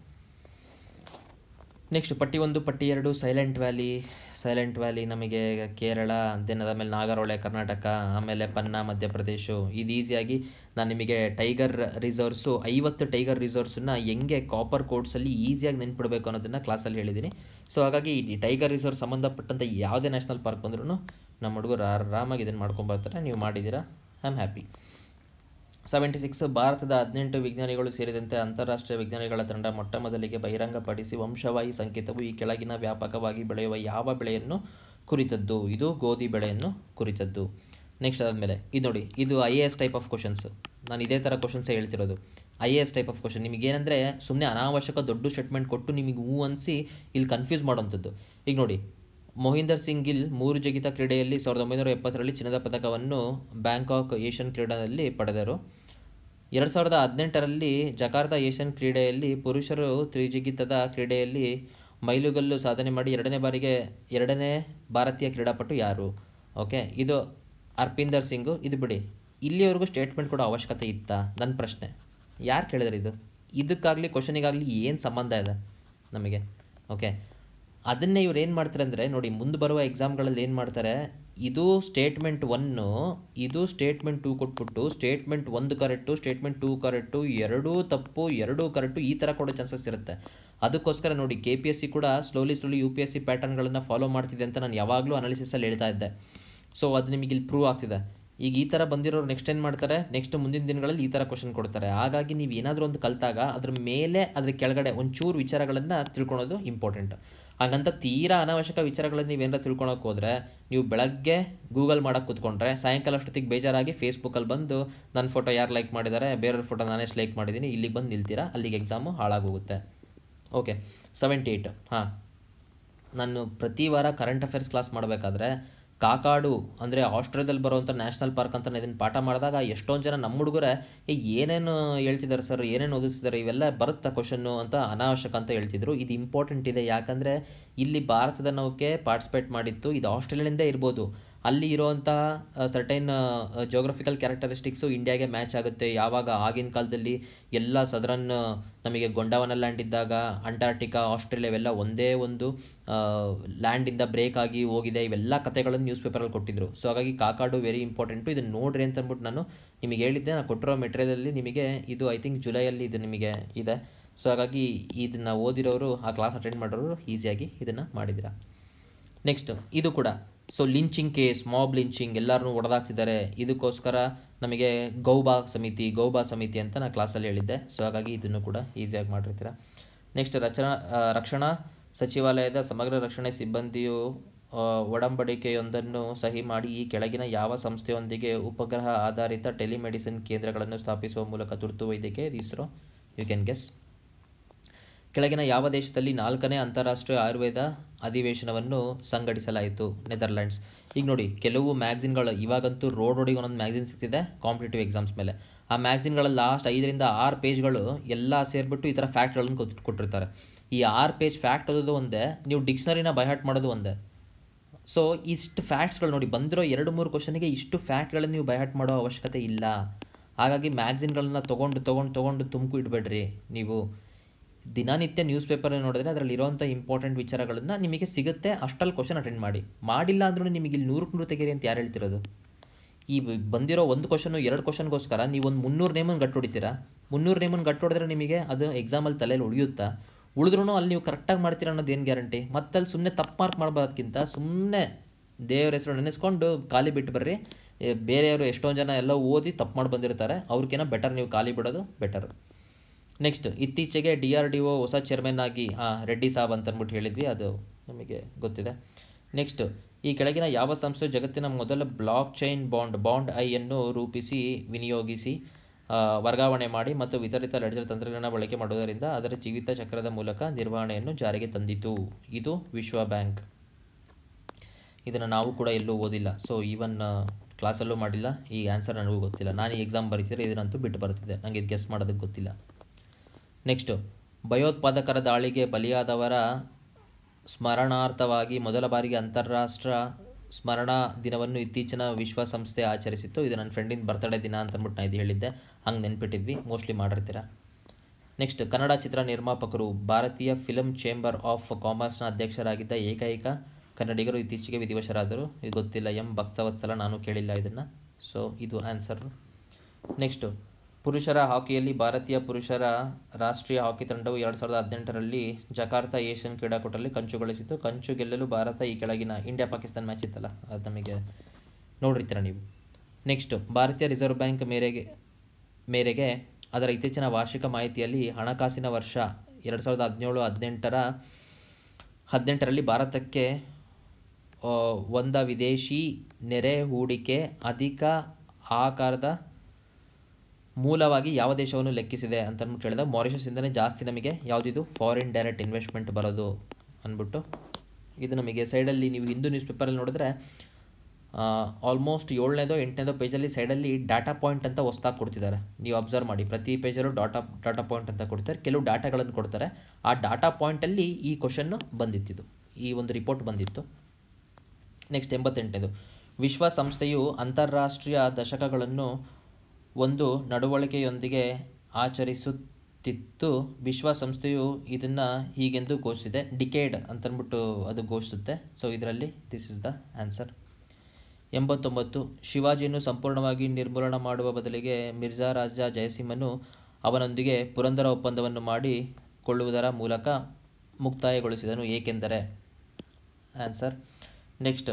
ನೆಕ್ಸ್ಟ್ ಪಟ್ಟಿ ಒಂದು ಪಟ್ಟಿ ಎರಡು ಸೈಲೆಂಟ್ ವ್ಯಾಲಿ ಸೈಲೆಂಟ್ ವ್ಯಾಲಿ ನಮಗೆ ಕೇರಳ ದೆನ್ ಅದಾದಮೇಲೆ ನಾಗರಹೊಳೆ ಕರ್ನಾಟಕ ಆಮೇಲೆ ಪನ್ನ ಮಧ್ಯಪ್ರದೇಶ ಇದು ಈಸಿಯಾಗಿ ನಾನು ನಿಮಗೆ ಟೈಗರ್ ರಿಸರ್ವ್ಸು ಐವತ್ತು ಟೈಗರ್ ರಿಸರ್ವ್ಸನ್ನ ಹೆಂಗೆ ಕಾಪರ್ ಕೋಡ್ಸಲ್ಲಿ ಈಸಿಯಾಗಿ ನೆನ್ಪಿಡಬೇಕು ಅನ್ನೋದನ್ನು ಕ್ಲಾಸಲ್ಲಿ ಹೇಳಿದ್ದೀನಿ ಸೊ ಹಾಗಾಗಿ ಈ ಟೈಗರ್ ರಿಸರ್ವ್ ಸಂಬಂಧಪಟ್ಟಂಥ ಯಾವುದೇ ನ್ಯಾಷನಲ್ ಪಾರ್ಕ್ ಬಂದ್ರೂ ನಮ್ಮ ಹುಡುಗರು ಆರಾಮಾಗಿ ಇದನ್ನು ಮಾಡ್ಕೊಂಬರ್ತಾರೆ ನೀವು ಮಾಡಿದ್ದೀರಾ I am happy seventy six ಭಾರತದ ಹದಿನೆಂಟು ವಿಜ್ಞಾನಿಗಳು ಸೇರಿದಂತೆ ಅಂತಾರಾಷ್ಟ್ರೀಯ ವಿಜ್ಞಾನಿಗಳ ತಂಡ ಮೊಟ್ಟ ಮೊದಲಿಗೆ ಬಹಿರಂಗಪಡಿಸಿ ವಂಶವಾಹಿ ಸಂಕೇತವು ಈ ಕೆಳಗಿನ ವ್ಯಾಪಕವಾಗಿ ಬೆಳೆಯುವ ಯಾವ ಬೆಳೆಯನ್ನು ಕುರಿತದ್ದು ಇದು ಗೋಧಿ ಬೆಳೆಯನ್ನು ಕುರಿತದ್ದು ನೆಕ್ಸ್ಟ್ ಅದಾದಮೇಲೆ ಇದು ನೋಡಿ ಇದು I A S type of questions ನಾನು ಇದೇ ಥರ ಕ್ವಶನ್ಸೇ ಹೇಳ್ತಿರೋದು I A S type of question ನಿಮಗೇನೆಂದರೆ ಸುಮ್ಮನೆ ಅನಾವಶ್ಯಕ ದೊಡ್ಡ ಸ್ಟೇಟ್ಮೆಂಟ್ ಕೊಟ್ಟು ನಿಮಗೆ ಹೂ ಅನಿಸಿ ಇಲ್ಲಿ ಕನ್ಫ್ಯೂಸ್ ಮಾಡೋವಂಥದ್ದು ಈಗ ನೋಡಿ ಮೊಹಿಂದರ್ ಸಿಂಗ್ ಗಿಲ್ ಮೂರು ಜಿಗಿತ ಕ್ರೀಡೆಯಲ್ಲಿ ಸಾವಿರದ ಒಂಬೈನೂರ ಎಪ್ಪತ್ತರಲ್ಲಿ ಚಿನ್ನದ ಪದಕವನ್ನು ಬ್ಯಾಂಕಾಕ್ ಏಷ್ಯನ್ ಕ್ರೀಡಾದಲ್ಲಿ ಪಡೆದರು ಎರಡು ಸಾವಿರದ ಹದಿನೆಂಟರಲ್ಲಿ ಜಕಾರ್ತಾ ಏಷ್ಯನ್ ಕ್ರೀಡೆಯಲ್ಲಿ ಪುರುಷರು ತ್ರಿಜಿಗಿತದ ಕ್ರೀಡೆಯಲ್ಲಿ ಮೈಲುಗಲ್ಲು ಸಾಧನೆ ಮಾಡಿ ಎರಡನೇ ಬಾರಿಗೆ ಎರಡನೇ ಭಾರತೀಯ ಕ್ರೀಡಾಪಟು ಯಾರು ಓಕೆ ಇದು ಅರ್ಪಿಂದರ್ ಸಿಂಗು ಇದು ಬಿಡಿ ಇಲ್ಲಿವರೆಗೂ ಸ್ಟೇಟ್ಮೆಂಟ್ ಕೊಡೋ ಅವಶ್ಯಕತೆ ಇತ್ತಾ ನನ್ನ ಪ್ರಶ್ನೆ ಯಾರು ಕೇಳಿದ್ರೆ ಇದು ಇದಕ್ಕಾಗಲಿ ಕ್ವಶನಿಗಾಗಲಿ ಏನು ಸಂಬಂಧ ಇದೆ ನಮಗೆ ಓಕೆ ಅದನ್ನೇ ಇವ್ರು ಏನು ಮಾಡ್ತಾರೆ ಅಂದರೆ ನೋಡಿ ಮುಂದೆ ಬರುವ ಎಕ್ಸಾಮ್ಗಳಲ್ಲಿ ಏನು ಮಾಡ್ತಾರೆ ಇದು ಸ್ಟೇಟ್ಮೆಂಟ್ ಒನ್ನು ಇದು ಸ್ಟೇಟ್ಮೆಂಟ್ ಟೂ ಕೊಟ್ಬಿಟ್ಟು ಸ್ಟೇಟ್ಮೆಂಟ್ ಒಂದು ಕರೆಕ್ಟು ಸ್ಟೇಟ್ಮೆಂಟ್ ಟೂ ಕರೆಕ್ಟು ಎರಡೂ ತಪ್ಪು ಎರಡೂ ಕರೆಕ್ಟು ಈ ಥರ ಕೊಡೋ ಚಾನ್ಸಸ್ ಇರುತ್ತೆ ಅದಕ್ಕೋಸ್ಕರ ನೋಡಿ ಕೆ ಪಿ ಎಸ್ ಸಿ ಕೂಡ slowly slowly U P S C ಪ್ಯಾಟರ್ನ್ಗಳನ್ನು ಫಾಲೋ ಮಾಡ್ತಿದೆ ಅಂತ ನಾನು ಯಾವಾಗಲೂ ಅನಾಲಿಸಿಸಲ್ಲಿ ಹೇಳ್ತಾ ಇದ್ದೆ ಸೊ ಅದು ನಿಮಗೆ ಇಲ್ಲಿ ಪ್ರೂವ್ ಆಗ್ತಿದೆ ಈಗ ಈ ಥರ ಬಂದಿರೋರು ನೆಕ್ಸ್ಟ್ ಏನು ಮಾಡ್ತಾರೆ ನೆಕ್ಸ್ಟ್ ಮುಂದಿನ ದಿನಗಳಲ್ಲಿ ಈ ಥರ ಕ್ವಶನ್ ಕೊಡ್ತಾರೆ ಹಾಗಾಗಿ ನೀವು ಏನಾದರೂ ಒಂದು ಕಲಿತಾಗ ಅದ್ರ ಮೇಲೆ ಅದ್ರ ಕೆಳಗಡೆ ಒಂಚೂರು ವಿಚಾರಗಳನ್ನು ತಿಳ್ಕೊಳೋದು ಇಂಪಾರ್ಟೆಂಟ್ ಹಾಗಂತ ತೀರಾ ಅನಾವಶ್ಯಕ ವಿಚಾರಗಳನ್ನು ನೀವೇನಾರ ತಿಳ್ಕೊಳಕ್ಕೆ ಹೋದರೆ ನೀವು ಬೆಳಗ್ಗೆ ಗೂಗಲ್ ಮಾಡೋಕ್ಕೆ ಕೂತ್ಕೊಂಡ್ರೆ ಸಾಯಂಕಾಲ ಅಷ್ಟೊತ್ತಿಗೆ ಬೇಜಾರಾಗಿ ಫೇಸ್ಬುಕ್ಕಲ್ಲಿ ಬಂದು ನನ್ನ ಫೋಟೋ ಯಾರು ಲೈಕ್ ಮಾಡಿದ್ದಾರೆ ಬೇರೆಯವ್ರ ಫೋಟೋ ನಾನೇ ಲೈಕ್ ಮಾಡಿದ್ದೀನಿ ಇಲ್ಲಿಗೆ ಬಂದು ನಿಲ್ತೀರಾ ಅಲ್ಲಿಗೆ ಎಕ್ಸಾಮು ಹಾಳಾಗೋಗುತ್ತೆ ಓಕೆ ಸೆವೆಂಟಿ ಏಯ್ಟ್ ಹಾಂ ನಾನು ಪ್ರತಿ ವಾರ ಕರೆಂಟ್ ಅಫೇರ್ಸ್ ಕ್ಲಾಸ್ ಮಾಡಬೇಕಾದ್ರೆ ಕಾಕಾಡು ಅಂದರೆ ಆಸ್ಟ್ರೇಲಿಯಾದಲ್ಲಿ ಬರುವಂಥ ನ್ಯಾಷನಲ್ ಪಾರ್ಕ್ ಅಂತ ನಾನು ಇದನ್ನು ಪಾಠ ಮಾಡಿದಾಗ ಎಷ್ಟೊಂದು ಜನ ನಮ್ಮ ಹುಡುಗರೇ ಏ ಏನೇನು ಹೇಳ್ತಿದ್ದಾರೆ ಸರ್ ಏನೇನು ಓದಿಸ್ತಿದ್ದಾರೆ ಇವೆಲ್ಲ ಬರುತ್ತಾ ಕ್ವಶನ್ನು ಅಂತ ಅನಾವಶ್ಯಕ ಅಂತ ಹೇಳ್ತಿದ್ರು ಇದು ಇಂಪಾರ್ಟೆಂಟ್ ಇದೆ ಯಾಕಂದರೆ ಇಲ್ಲಿ ಭಾರತದ ನೌಕೆ ಪಾರ್ಟಿಸಿಪೇಟ್ ಮಾಡಿತ್ತು ಇದು ಆಸ್ಟ್ರೇಲಿಯಾದಿಂದ ಇರ್ಬೋದು ಅಲ್ಲಿ ಇರುವಂಥ ಸರ್ಟೈನ್ ಜೋಗ್ರಫಿಕಲ್ ಕ್ಯಾರೆಕ್ಟರಿಸ್ಟಿಕ್ಸು ಇಂಡಿಯಾಗೆ ಮ್ಯಾಚ್ ಆಗುತ್ತೆ ಯಾವಾಗ ಆಗಿನ ಕಾಲದಲ್ಲಿ ಎಲ್ಲ ಸದರನ್ ನಮಗೆ ಗೊಂಡಾವನ ಲ್ಯಾಂಡ್ ಇದ್ದಾಗ ಅಂಟಾರ್ಟಿಕಾ ಆಸ್ಟ್ರೇಲಿಯಾ ಇವೆಲ್ಲ ಒಂದೇ ಒಂದು ಲ್ಯಾಂಡಿಂದ ಬ್ರೇಕ್ ಆಗಿ ಹೋಗಿದೆ ಇವೆಲ್ಲ ಕಥೆಗಳನ್ನು ನ್ಯೂಸ್ ಪೇಪರಲ್ಲಿ ಕೊಟ್ಟಿದ್ರು ಸೊ ಹಾಗಾಗಿ ಕಾಕಾಡು ವೆರಿ ಇಂಪಾರ್ಟೆಂಟು ಇದನ್ನು ನೋಡ್ರಿ ಅಂತ ಅಂದ್ಬಿಟ್ಟು ನಾನು ನಿಮಗೆ ಹೇಳಿದ್ದೆ ನಾನು ಕೊಟ್ಟಿರೋ ಮೆಟೀರಿಯಲಲ್ಲಿ ನಿಮಗೆ ಇದು ಐ ಥಿಂಕ್ ಜುಲೈಯಲ್ಲಿ ಇದು ನಿಮಗೆ ಇದೆ ಸೊ ಹಾಗಾಗಿ ಇದನ್ನು ಓದಿರೋರು ಆ ಕ್ಲಾಸ್ ಅಟೆಂಡ್ ಮಾಡೋರು ಈಸಿಯಾಗಿ ಇದನ್ನು ಮಾಡಿದ್ದೀರಾ ನೆಕ್ಸ್ಟ್ ಇದು ಕೂಡ so lynching case mob lynching ಎಲ್ಲರನ್ನೂ ಹೊಡೆದಾಕ್ತಿದ್ದಾರೆ ಇದಕ್ಕೋಸ್ಕರ ನಮಗೆ ಗೌಬಾ ಸಮಿತಿ ಗೌಬಾ ಸಮಿತಿ ಅಂತ ನಾನು ಕ್ಲಾಸಲ್ಲಿ ಹೇಳಿದ್ದೆ ಸೊ ಹಾಗಾಗಿ ಇದನ್ನು ಕೂಡ ಈಸಿಯಾಗಿ ಮಾಡಿರ್ತೀರ ನೆಕ್ಸ್ಟ್ ರಚನಾ ರಕ್ಷಣಾ ಸಚಿವಾಲಯದ ಸಮಗ್ರ ರಕ್ಷಣೆ ಸಿಬ್ಬಂದಿಯು ಒಡಂಬಡಿಕೆಯೊಂದನ್ನು ಸಹಿ ಮಾಡಿ ಈ ಕೆಳಗಿನ ಯಾವ ಸಂಸ್ಥೆಯೊಂದಿಗೆ ಉಪಗ್ರಹ ಆಧಾರಿತ ಟೆಲಿಮೆಡಿಸಿನ್ ಕೇಂದ್ರಗಳನ್ನು ಸ್ಥಾಪಿಸುವ ಮೂಲಕ ತುರ್ತು ವೈದ್ಯಕೀಯ ಇಸ್ರೋ ಯು ಕ್ಯಾನ್ ಗೆಸ್ ಕೆಳಗಿನ ಯಾವ ದೇಶದಲ್ಲಿ ನಾಲ್ಕನೇ ಅಂತಾರಾಷ್ಟ್ರೀಯ ಆಯುರ್ವೇದ ಅಧಿವೇಶನವನ್ನು ಸಂಘಟಿಸಲಾಯಿತು ನೆದರ್ಲ್ಯಾಂಡ್ಸ್ ಈಗ ನೋಡಿ ಕೆಲವು ಮ್ಯಾಗ್ಝಿನ್ಗಳು ಇವಾಗಂತೂ ರೋಡ್ ರೋಡಿಗೆ ಒಂದೊಂದು ಮ್ಯಾಗ್ಝಿನ್ ಸಿಗ್ತಿದೆ ಕಾಂಪಿಟೇಟಿವ್ ಎಕ್ಸಾಮ್ಸ್ ಮೇಲೆ ಆ ಮ್ಯಾಗ್ಝಿನ್ಗಳಲ್ಲಿ ಲಾಸ್ಟ್ ಐದರಿಂದ ಆರು ಪೇಜ್ಗಳು ಎಲ್ಲ ಸೇರಿಬಿಟ್ಟು ಈ ಥರ ಫ್ಯಾಕ್ಟ್ಗಳನ್ನು ಕೊಟ್ಟು ಕೊಟ್ಟಿರ್ತಾರೆ ಈ ಆರು ಪೇಜ್ ಫ್ಯಾಕ್ಟ್ ಓದೋದು ಒಂದೇ ನೀವು ಡಿಕ್ಷ್ನರಿನ ಬೈಹಾಟ್ ಮಾಡೋದು ಒಂದೇ ಸೊ ಇಷ್ಟು ಫ್ಯಾಕ್ಟ್ಸ್ಗಳು ನೋಡಿ ಬಂದಿರೋ ಎರಡು ಮೂರು ಕ್ವಶನಿಗೆ ಇಷ್ಟು ಫ್ಯಾಕ್ಟ್ಗಳನ್ನು ನೀವು ಬೈಹಾಟ್ ಮಾಡೋ ಅವಶ್ಯಕತೆ ಇಲ್ಲ ಹಾಗಾಗಿ ಮ್ಯಾಗ್ಝಿನ್ಗಳನ್ನ ತೊಗೊಂಡು ತೊಗೊಂಡು ತೊಗೊಂಡು ತುಮಕು ಇಡಬೇಡ್ರಿ ನೀವು ದಿನನಿತ್ಯ ನ್ಯೂಸ್ ಪೇಪರ್ ನೋಡಿದ್ರೆ ಅದರಲ್ಲಿ ಇರೋವಂಥ ಇಂಪಾರ್ಟೆಂಟ್ ವಿಚಾರಗಳನ್ನು ನಿಮಗೆ ಸಿಗುತ್ತೆ ಅಷ್ಟಲ್ಲಿ ಕ್ವಶನ್ ಅಟೆಂಡ್ ಮಾಡಿ ಮಾಡಿಲ್ಲ ಅಂದ್ರೂ ನಿಮಗೆ ಇಲ್ಲಿ ನೂರಕ್ಕೆ ನೂರು ತೆಗೀರಿ ಅಂತ ಯಾರು ಹೇಳ್ತಿರೋದು ಈ ಬಂದಿರೋ ಒಂದು ಕ್ವಶನು ಎರಡು ಕ್ವಶನ್ಗೋಸ್ಕರ ನೀವು ಒಂದು ಮುನ್ನೂರು ನೇಮನ್ನು ಗಟ್ಟು ಹೊಡಿತೀರಾ ಮುನ್ನೂರು ನೇಮನ್ನು ಗಟ್ಟು ಹೊಡೆದ್ರೆ ನಿಮಗೆ ಅದು ಎಕ್ಸಾಮಲ್ಲಿ ತಲೆಯಲ್ಲಿ ಉಳಿಯುತ್ತಾ ಉಳಿದ್ರೂ ಅಲ್ಲಿ ನೀವು ಕರೆಕ್ಟಾಗಿ ಮಾಡ್ತೀರಾ ಅನ್ನೋದು ಏನು ಗ್ಯಾರಂಟಿ ಮತ್ತೆ ಅಲ್ಲಿ ಸುಮ್ಮನೆ ತಪ್ಪು ಮಾರ್ಕ್ ಮಾಡಬಾರ್ದಕ್ಕಿಂತ ಸುಮ್ಮನೆ ದೇವ್ರ ಹೆಸರು ನೆನೆಸ್ಕೊಂಡು ಖಾಲಿ ಬಿಟ್ಟು ಬರ್ರಿ ಬೇರೆಯವರು ಎಷ್ಟೊಂದು ಜನ ಎಲ್ಲ ಓದಿ ತಪ್ಪು ಮಾಡಿ ಬಂದಿರ್ತಾರೆ ಅವ್ರಿಗೇನೋ ಬೆಟರ್ ನೀವು ಖಾಲಿ ಬಿಡೋದು ಬೆಟರ್ ನೆಕ್ಸ್ಟ್ ಇತ್ತೀಚೆಗೆ ಡಿ ಆರ್ ಡಿ ಒ ಹೊಸ ಚೇರ್ಮನ್ ಆಗಿ ಹಾಂ ರೆಡ್ಡಿ ಸಾಬ್ ಅಂತ ಅಂದ್ಬಿಟ್ಟು ಹೇಳಿದ್ವಿ ಅದು ನಮಗೆ ಗೊತ್ತಿದೆ ನೆಕ್ಸ್ಟ್ ಈ ಕೆಳಗಿನ ಯಾವ ಸಂಸ್ಥೆ ಜಗತ್ತಿನ ಮೊದಲ ಬ್ಲಾಕ್ ಚೈನ್ ಬಾಂಡ್ ಬಾಂಡ್ ಐಯನ್ನು ರೂಪಿಸಿ ವಿನಿಯೋಗಿಸಿ ವರ್ಗಾವಣೆ ಮಾಡಿ ಮತ್ತು ವಿತರಿತ ಲೆಡ್ಜರ್ ತಂತ್ರಜ್ಞಾನ ಬಳಕೆ ಮಾಡುವುದರಿಂದ ಅದರ ಜೀವಿತ ಚಕ್ರದ ಮೂಲಕ ನಿರ್ವಹಣೆಯನ್ನು ಜಾರಿಗೆ ತಂದಿತು ಇದು ವಿಶ್ವ ಬ್ಯಾಂಕ್ ಇದನ್ನು ನಾವು ಕೂಡ ಎಲ್ಲೂ ಓದಿಲ್ಲ ಸೊ ಈವನ್ ಕ್ಲಾಸಲ್ಲೂ ಮಾಡಿಲ್ಲ ಈ ಆನ್ಸರ್ ನನಗೂ ಗೊತ್ತಿಲ್ಲ ನಾನು ಈ ಎಕ್ಸಾಮ್ ಬರೀತಿದ್ರೆ ಇದನ್ನಂತೂ ಬಿಟ್ಟು ಬರ್ತಿದ್ದೆ ನನಗೆ ಇದು ಗೆಸ್ ಮಾಡೋದಕ್ಕೆ ಗೊತ್ತಿಲ್ಲ ನೆಕ್ಸ್ಟು ಭಯೋತ್ಪಾದಕರ ದಾಳಿಗೆ ಬಲಿಯಾದವರ ಸ್ಮರಣಾರ್ಥವಾಗಿ ಮೊದಲ ಬಾರಿಗೆ ಅಂತಾರಾಷ್ಟ್ರ ಸ್ಮರಣಾ ದಿನವನ್ನು ಇತ್ತೀಚಿನ ವಿಶ್ವಸಂಸ್ಥೆ ಆಚರಿಸಿತ್ತು ಇದು ನನ್ನ ಫ್ರೆಂಡಿನ ಬರ್ತಡೇ ದಿನ ಅಂತ ಅಂದ್ಬಿಟ್ಟು ನಾನು ಇದು ಹೇಳಿದ್ದೆ ಹಂಗೆ ನೆನ್ಪಿಟ್ಟಿದ್ವಿ ಮೋಸ್ಟ್ಲಿ ಮಾಡಿರ್ತೀರ ನೆಕ್ಸ್ಟ್ ಕನ್ನಡ ಚಿತ್ರ ನಿರ್ಮಾಪಕರು ಭಾರತೀಯ ಫಿಲ್ಮ್ ಚೇಂಬರ್ ಆಫ್ ಕಾಮರ್ಸ್ನ ಅಧ್ಯಕ್ಷರಾಗಿದ್ದ ಏಕೈಕ ಕನ್ನಡಿಗರು ಇತ್ತೀಚೆಗೆ ವಿಧಿವಶರಾದರು ಇದು ಗೊತ್ತಿಲ್ಲ ಎಂ ಭಕ್ತವತ್ಸಲ ನಾನು ಕೇಳಿಲ್ಲ ಇದನ್ನು ಸೊ ಇದು ಆನ್ಸರ್ ನೆಕ್ಸ್ಟು ಪುರುಷರ ಹಾಕಿಯಲ್ಲಿ ಭಾರತೀಯ ಪುರುಷರ ರಾಷ್ಟ್ರೀಯ ಹಾಕಿ ತಂಡವು ಎರಡು ಸಾವಿರದ ಹದಿನೆಂಟರಲ್ಲಿ ಜಕಾರ್ತಾ ಏಷ್ಯನ್ ಕ್ರೀಡಾಕೂಟದಲ್ಲಿ ಕಂಚು ಗಳಿಸಿತು ಕಂಚು ಗೆಲ್ಲಲು ಭಾರತ ಈ ಕೆಳಗಿನ ಇಂಡಿಯಾ ಪಾಕಿಸ್ತಾನ ಮ್ಯಾಚ್ ಇತ್ತಲ್ಲ ಅದು ನಮಗೆ ನೋಡಿರ್ತೀರ ನೀವು ನೆಕ್ಸ್ಟು ಭಾರತೀಯ ರಿಸರ್ವ್ ಬ್ಯಾಂಕ್ ಮೇರೆಗೆ ಮೇರೆಗೆ ಅದರ ಇತ್ತೀಚಿನ ವಾರ್ಷಿಕ ಮಾಹಿತಿಯಲ್ಲಿ ಹಣಕಾಸಿನ ವರ್ಷ ಎರಡು ಸಾವಿರದ ಹದಿನೇಳು ಹದಿನೆಂಟರ ಹದಿನೆಂಟರಲ್ಲಿ ಭಾರತಕ್ಕೆ ಒಂದ ವಿದೇಶಿ ನೆರೆ ಹೂಡಿಕೆ ಅಧಿಕ ಆಕಾರದ ಮೂಲವಾಗಿ ಯಾವ ದೇಶವನ್ನು ಲೆಕ್ಕಿಸಿದೆ ಅಂತ ಅಂದ್ಬಿಟ್ಟು ಹೇಳಿದಾಗ ಮಾರಿಷಸ್ಸಿಂದಲೇ ಜಾಸ್ತಿ ನಮಗೆ ಯಾವುದಿದು ಫಾರಿನ್ ಡೈರೆಕ್ಟ್ ಇನ್ವೆಸ್ಟ್ಮೆಂಟ್ ಬರೋದು ಅಂದ್ಬಿಟ್ಟು ಇದು ನಮಗೆ ಸೈಡಲ್ಲಿ ನೀವು ಹಿಂದೂ ನ್ಯೂಸ್ ಪೇಪರಲ್ಲಿ ನೋಡಿದ್ರೆ ಆಲ್ಮೋಸ್ಟ್ ಏಳನೇದೋ ಎಂಟನೇದೋ ಪೇಜಲ್ಲಿ ಸೈಡಲ್ಲಿ ಡಾಟಾ ಪಾಯಿಂಟ್ ಅಂತ ಹೊಸ್ದಾಗಿ ಕೊಡ್ತಿದ್ದಾರೆ ನೀವು ಅಬ್ಸರ್ವ್ ಮಾಡಿ ಪ್ರತಿ ಪೇಜಲ್ಲೂ ಡಾಟಾ ಡಾಟಾ ಪಾಯಿಂಟ್ ಅಂತ ಕೊಡ್ತಾರೆ ಕೆಲವು ಡಾಟಾಗಳನ್ನು ಕೊಡ್ತಾರೆ ಆ ಡಾಟಾ ಪಾಯಿಂಟಲ್ಲಿ ಈ ಕ್ವಶನ್ನು ಬಂದಿತ್ತಿದು ಈ ಒಂದು ರಿಪೋರ್ಟ್ ಬಂದಿತ್ತು ನೆಕ್ಸ್ಟ್ ಎಂಬತ್ತೆಂಟನೇದು ವಿಶ್ವಸಂಸ್ಥೆಯು ಅಂತಾರಾಷ್ಟ್ರೀಯ ದಶಕಗಳನ್ನು ಒಂದು ನಡವಳಿಕೆಯೊಂದಿಗೆ ಆಚರಿಸುತ್ತಿತ್ತು ವಿಶ್ವಸಂಸ್ಥೆಯು ಇದನ್ನು ಹೀಗೆಂದು ಘೋಷಿಸಿದೆ ಡಿಕೇಡ್ ಅಂತಂದ್ಬಿಟ್ಟು ಅದು ಘೋಷಿಸುತ್ತೆ ಸೊ ಇದರಲ್ಲಿ ದಿಸ್ ಇಸ್ ದ ಆನ್ಸರ್ ಎಂಬತ್ತೊಂಬತ್ತು ಶಿವಾಜಿಯನ್ನು ಸಂಪೂರ್ಣವಾಗಿ ನಿರ್ಮೂಲನ ಮಾಡುವ ಬದಲಿಗೆ ಮಿರ್ಜಾ ರಾಜ ಜಯಸಿಂಹನು ಅವನೊಂದಿಗೆ ಪುರಂದರ ಒಪ್ಪಂದವನ್ನು ಮಾಡಿಕೊಳ್ಳುವುದರ ಮೂಲಕ ಮುಕ್ತಾಯಗೊಳಿಸಿದನು ಏಕೆಂದರೆ ಆನ್ಸರ್ ನೆಕ್ಸ್ಟ್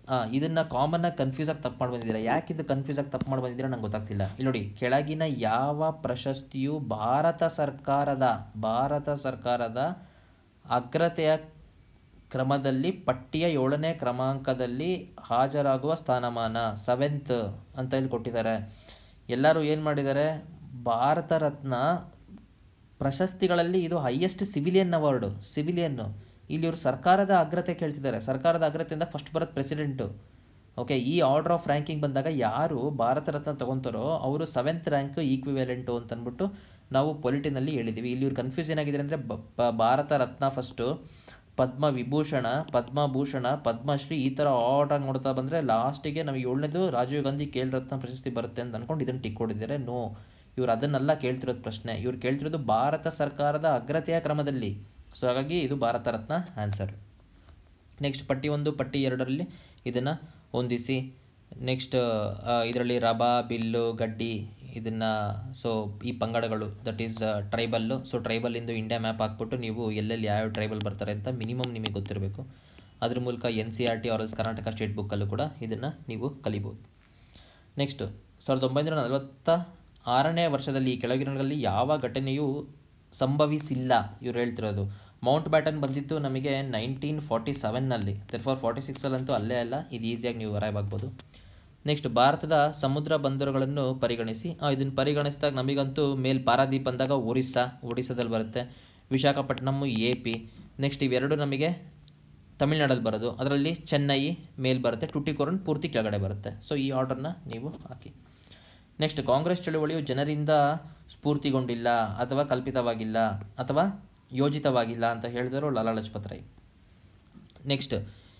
ಇದನ್ನು ಕಾಮನ್ನಾಗಿ ಕನ್ಫ್ಯೂಸಾಗಿ ತಪ್ಪು ಮಾಡಿ ಬಂದಿದ್ದೀರಾ ಯಾಕೆ ಇದು ಕನ್ಫ್ಯೂಸಾಗಿ ತಪ್ಪು ಮಾಡಿ ಬಂದಿದ್ದೀರಾ ನಂಗೆ ಗೊತ್ತಾಗ್ತಿಲ್ಲ ಇಲ್ಲಿ ನೋಡಿ ಕೆಳಗಿನ ಯಾವ ಪ್ರಶಸ್ತಿಯು ಭಾರತ ಸರ್ಕಾರದ ಭಾರತ ಸರ್ಕಾರದ ಅಗ್ರತೆಯ ಕ್ರಮದಲ್ಲಿ ಪಟ್ಟಿಯ ಏಳನೇ ಕ್ರಮಾಂಕದಲ್ಲಿ ಹಾಜರಾಗುವ ಸ್ಥಾನಮಾನ ಸೆವೆಂತ್ ಅಂತ ಇಲ್ಲಿ ಕೊಟ್ಟಿದ್ದಾರೆ ಎಲ್ಲರೂ ಏನು ಮಾಡಿದ್ದಾರೆ ಭಾರತ ರತ್ನ ಪ್ರಶಸ್ತಿಗಳಲ್ಲಿ ಇದು ಹೈಯೆಸ್ಟ್ ಸಿವಿಲಿಯನ್ ಅವಾರ್ಡು ಸಿವಿಲಿಯನ್ನು ಇಲ್ಲಿ ಇವರು ಸರ್ಕಾರದ ಅಗ್ರತೆ ಕೇಳ್ತಿದ್ದಾರೆ ಸರ್ಕಾರದ ಅಗ್ರತೆಯಿಂದ ಫಸ್ಟ್ ಬರೋದು ಪ್ರೆಸಿಡೆಂಟು ಓಕೆ ಈ ಆರ್ಡರ್ ಆಫ್ ರ್ಯಾಂಕಿಂಗ್ ಬಂದಾಗ ಯಾರು ಭಾರತ ರತ್ನ ತೊಗೊತಾರೋ ಅವರು ಸೆವೆಂತ್ ರ್ಯಾಂಕ್ ಈಕ್ವಿವೆಲೆಂಟು ಅಂತ ಅಂದ್ಬಿಟ್ಟು ನಾವು ಪೊಲಿಟಿನಲ್ಲಿ ಹೇಳಿದ್ದೀವಿ ಇಲ್ಲಿ ಇವ್ರು ಕನ್ಫ್ಯೂಸ್ ಏನಾಗಿದೆ ಅಂದರೆ ಭಾರತ ರತ್ನ ಫಸ್ಟು ಪದ್ಮ ವಿಭೂಷಣ ಪದ್ಮಭೂಷಣ ಪದ್ಮಶ್ರೀ ಈ ಥರ ಆರ್ಡರ್ ನೋಡ್ತಾ ಬಂದರೆ ಲಾಸ್ಟಿಗೆ ನಮಗೆ ಏಳನೇದು ರಾಜೀವ್ ಗಾಂಧಿ ಖೇಲ್ ರತ್ನ ಪ್ರಶಸ್ತಿ ಬರುತ್ತೆ ಅಂತ ಅಂದ್ಕೊಂಡು ಇದನ್ನು ಟಿಕ್ ಕೊಟ್ಟಿದ್ದಾರೆ ನೋ ಇವ್ರು ಅದನ್ನೆಲ್ಲ ಕೇಳ್ತಿರೋದು ಪ್ರಶ್ನೆ ಇವ್ರು ಕೇಳ್ತಿರೋದು ಭಾರತ ಸರ್ಕಾರದ ಅಗ್ರತೆಯ ಕ್ರಮದಲ್ಲಿ ಸೊ ಹಾಗಾಗಿ ಇದು ಭಾರತ ರತ್ನ ಆನ್ಸರ್ ನೆಕ್ಸ್ಟ್ ಪಟ್ಟಿ ಒಂದು ಪಟ್ಟಿ ಎರಡರಲ್ಲಿ ಇದನ್ನು ಹೊಂದಿಸಿ ನೆಕ್ಸ್ಟ್ ಇದರಲ್ಲಿ ರಬಾ ಬಿಲ್ಲು ಗಡ್ಡಿ ಇದನ್ನು ಸೊ ಈ ಪಂಗಡಗಳು ದಟ್ ಈಸ್ ಟ್ರೈಬಲ್ಲು ಸೊ ಟ್ರೈಬಲಿಂದು ಇಂಡಿಯಾ ಮ್ಯಾಪ್ ಹಾಕ್ಬಿಟ್ಟು ನೀವು ಎಲ್ಲೆಲ್ಲಿ ಯಾವ್ಯಾವ ಟ್ರೈಬಲ್ ಬರ್ತಾರೆ ಅಂತ ಮಿನಿಮಮ್ ನಿಮಗೆ ಗೊತ್ತಿರಬೇಕು ಅದ್ರ ಮೂಲಕ ಎನ್ ಸಿ ಆರ್ ಟಿ ಆರ್ಎಲ್ಸ್ ಕರ್ನಾಟಕ ಸ್ಟೇಟ್ ಬುಕ್ಕಲ್ಲೂ ಕೂಡ ಇದನ್ನು ನೀವು ಕಲಿಬೋದು ನೆಕ್ಸ್ಟು ಸಾವಿರದ ಒಂಬೈನೂರ ನಲವತ್ತ ಆರನೇ ವರ್ಷದಲ್ಲಿ ಈ ಕೆಳಗಿನಗಳಲ್ಲಿ ಯಾವ ಘಟನೆಯೂ ಸಂಭವಿಸಿಲ್ಲ ಇವ್ರು ಹೇಳ್ತಿರೋದು ಮೌಂಟ್ ಬ್ಯಾಟನ್ ಬಂದಿತ್ತು ನಮಗೆ ನೈನ್ಟೀನ್ ಫಾರ್ಟಿ ಸೆವೆನ್ನಲ್ಲಿ ಫಾರ್ ಫಾರ್ಟಿ ಸಿಕ್ಸಲ್ಲಂತೂ ಅಲ್ಲೇ ಅಲ್ಲ ಇದು ಈಸಿಯಾಗಿ ನೀವು ಅರೈವ್ ಆಗ್ಬೋದು ನೆಕ್ಸ್ಟ್ ಭಾರತದ ಸಮುದ್ರ ಬಂದರುಗಳನ್ನು ಪರಿಗಣಿಸಿ ಇದನ್ನು ಪರಿಗಣಿಸಿದಾಗ ನಮಗಂತೂ ಮೇಲ್ ಪಾರಾದೀಪ್ ಅಂದಾಗ ಒರಿಸ್ಸಾ ಒಡಿಸ್ಸಾದಲ್ಲಿ ಬರುತ್ತೆ ವಿಶಾಖಪಟ್ಟಣಮ್ಮು ಎ ಪಿ ನೆಕ್ಸ್ಟ್ ಇವೆರಡು ನಮಗೆ ತಮಿಳ್ನಾಡಲ್ಲಿ ಬರೋದು ಅದರಲ್ಲಿ ಚೆನ್ನೈ ಮೇಲ್ ಬರುತ್ತೆ ಟುಟಿಕೋರನ್ ಪೂರ್ತಿ ಕೆಳಗಡೆ ಬರುತ್ತೆ ಸೊ ಈ ಆರ್ಡರ್ನ ನೀವು ಹಾಕಿ ನೆಕ್ಸ್ಟ್ ಕಾಂಗ್ರೆಸ್ ಚಳುವಳಿಯು ಜನರಿಂದ ಸ್ಫೂರ್ತಿಗೊಂಡಿಲ್ಲ ಅಥವಾ ಕಲ್ಪಿತವಾಗಿಲ್ಲ ಅಥವಾ ಯೋಜಿತವಾಗಿಲ್ಲ ಅಂತ ಹೇಳಿದರು ಲಾಲಾ ಲಜಪತ್ ರಾಯ್ ನೆಕ್ಸ್ಟ್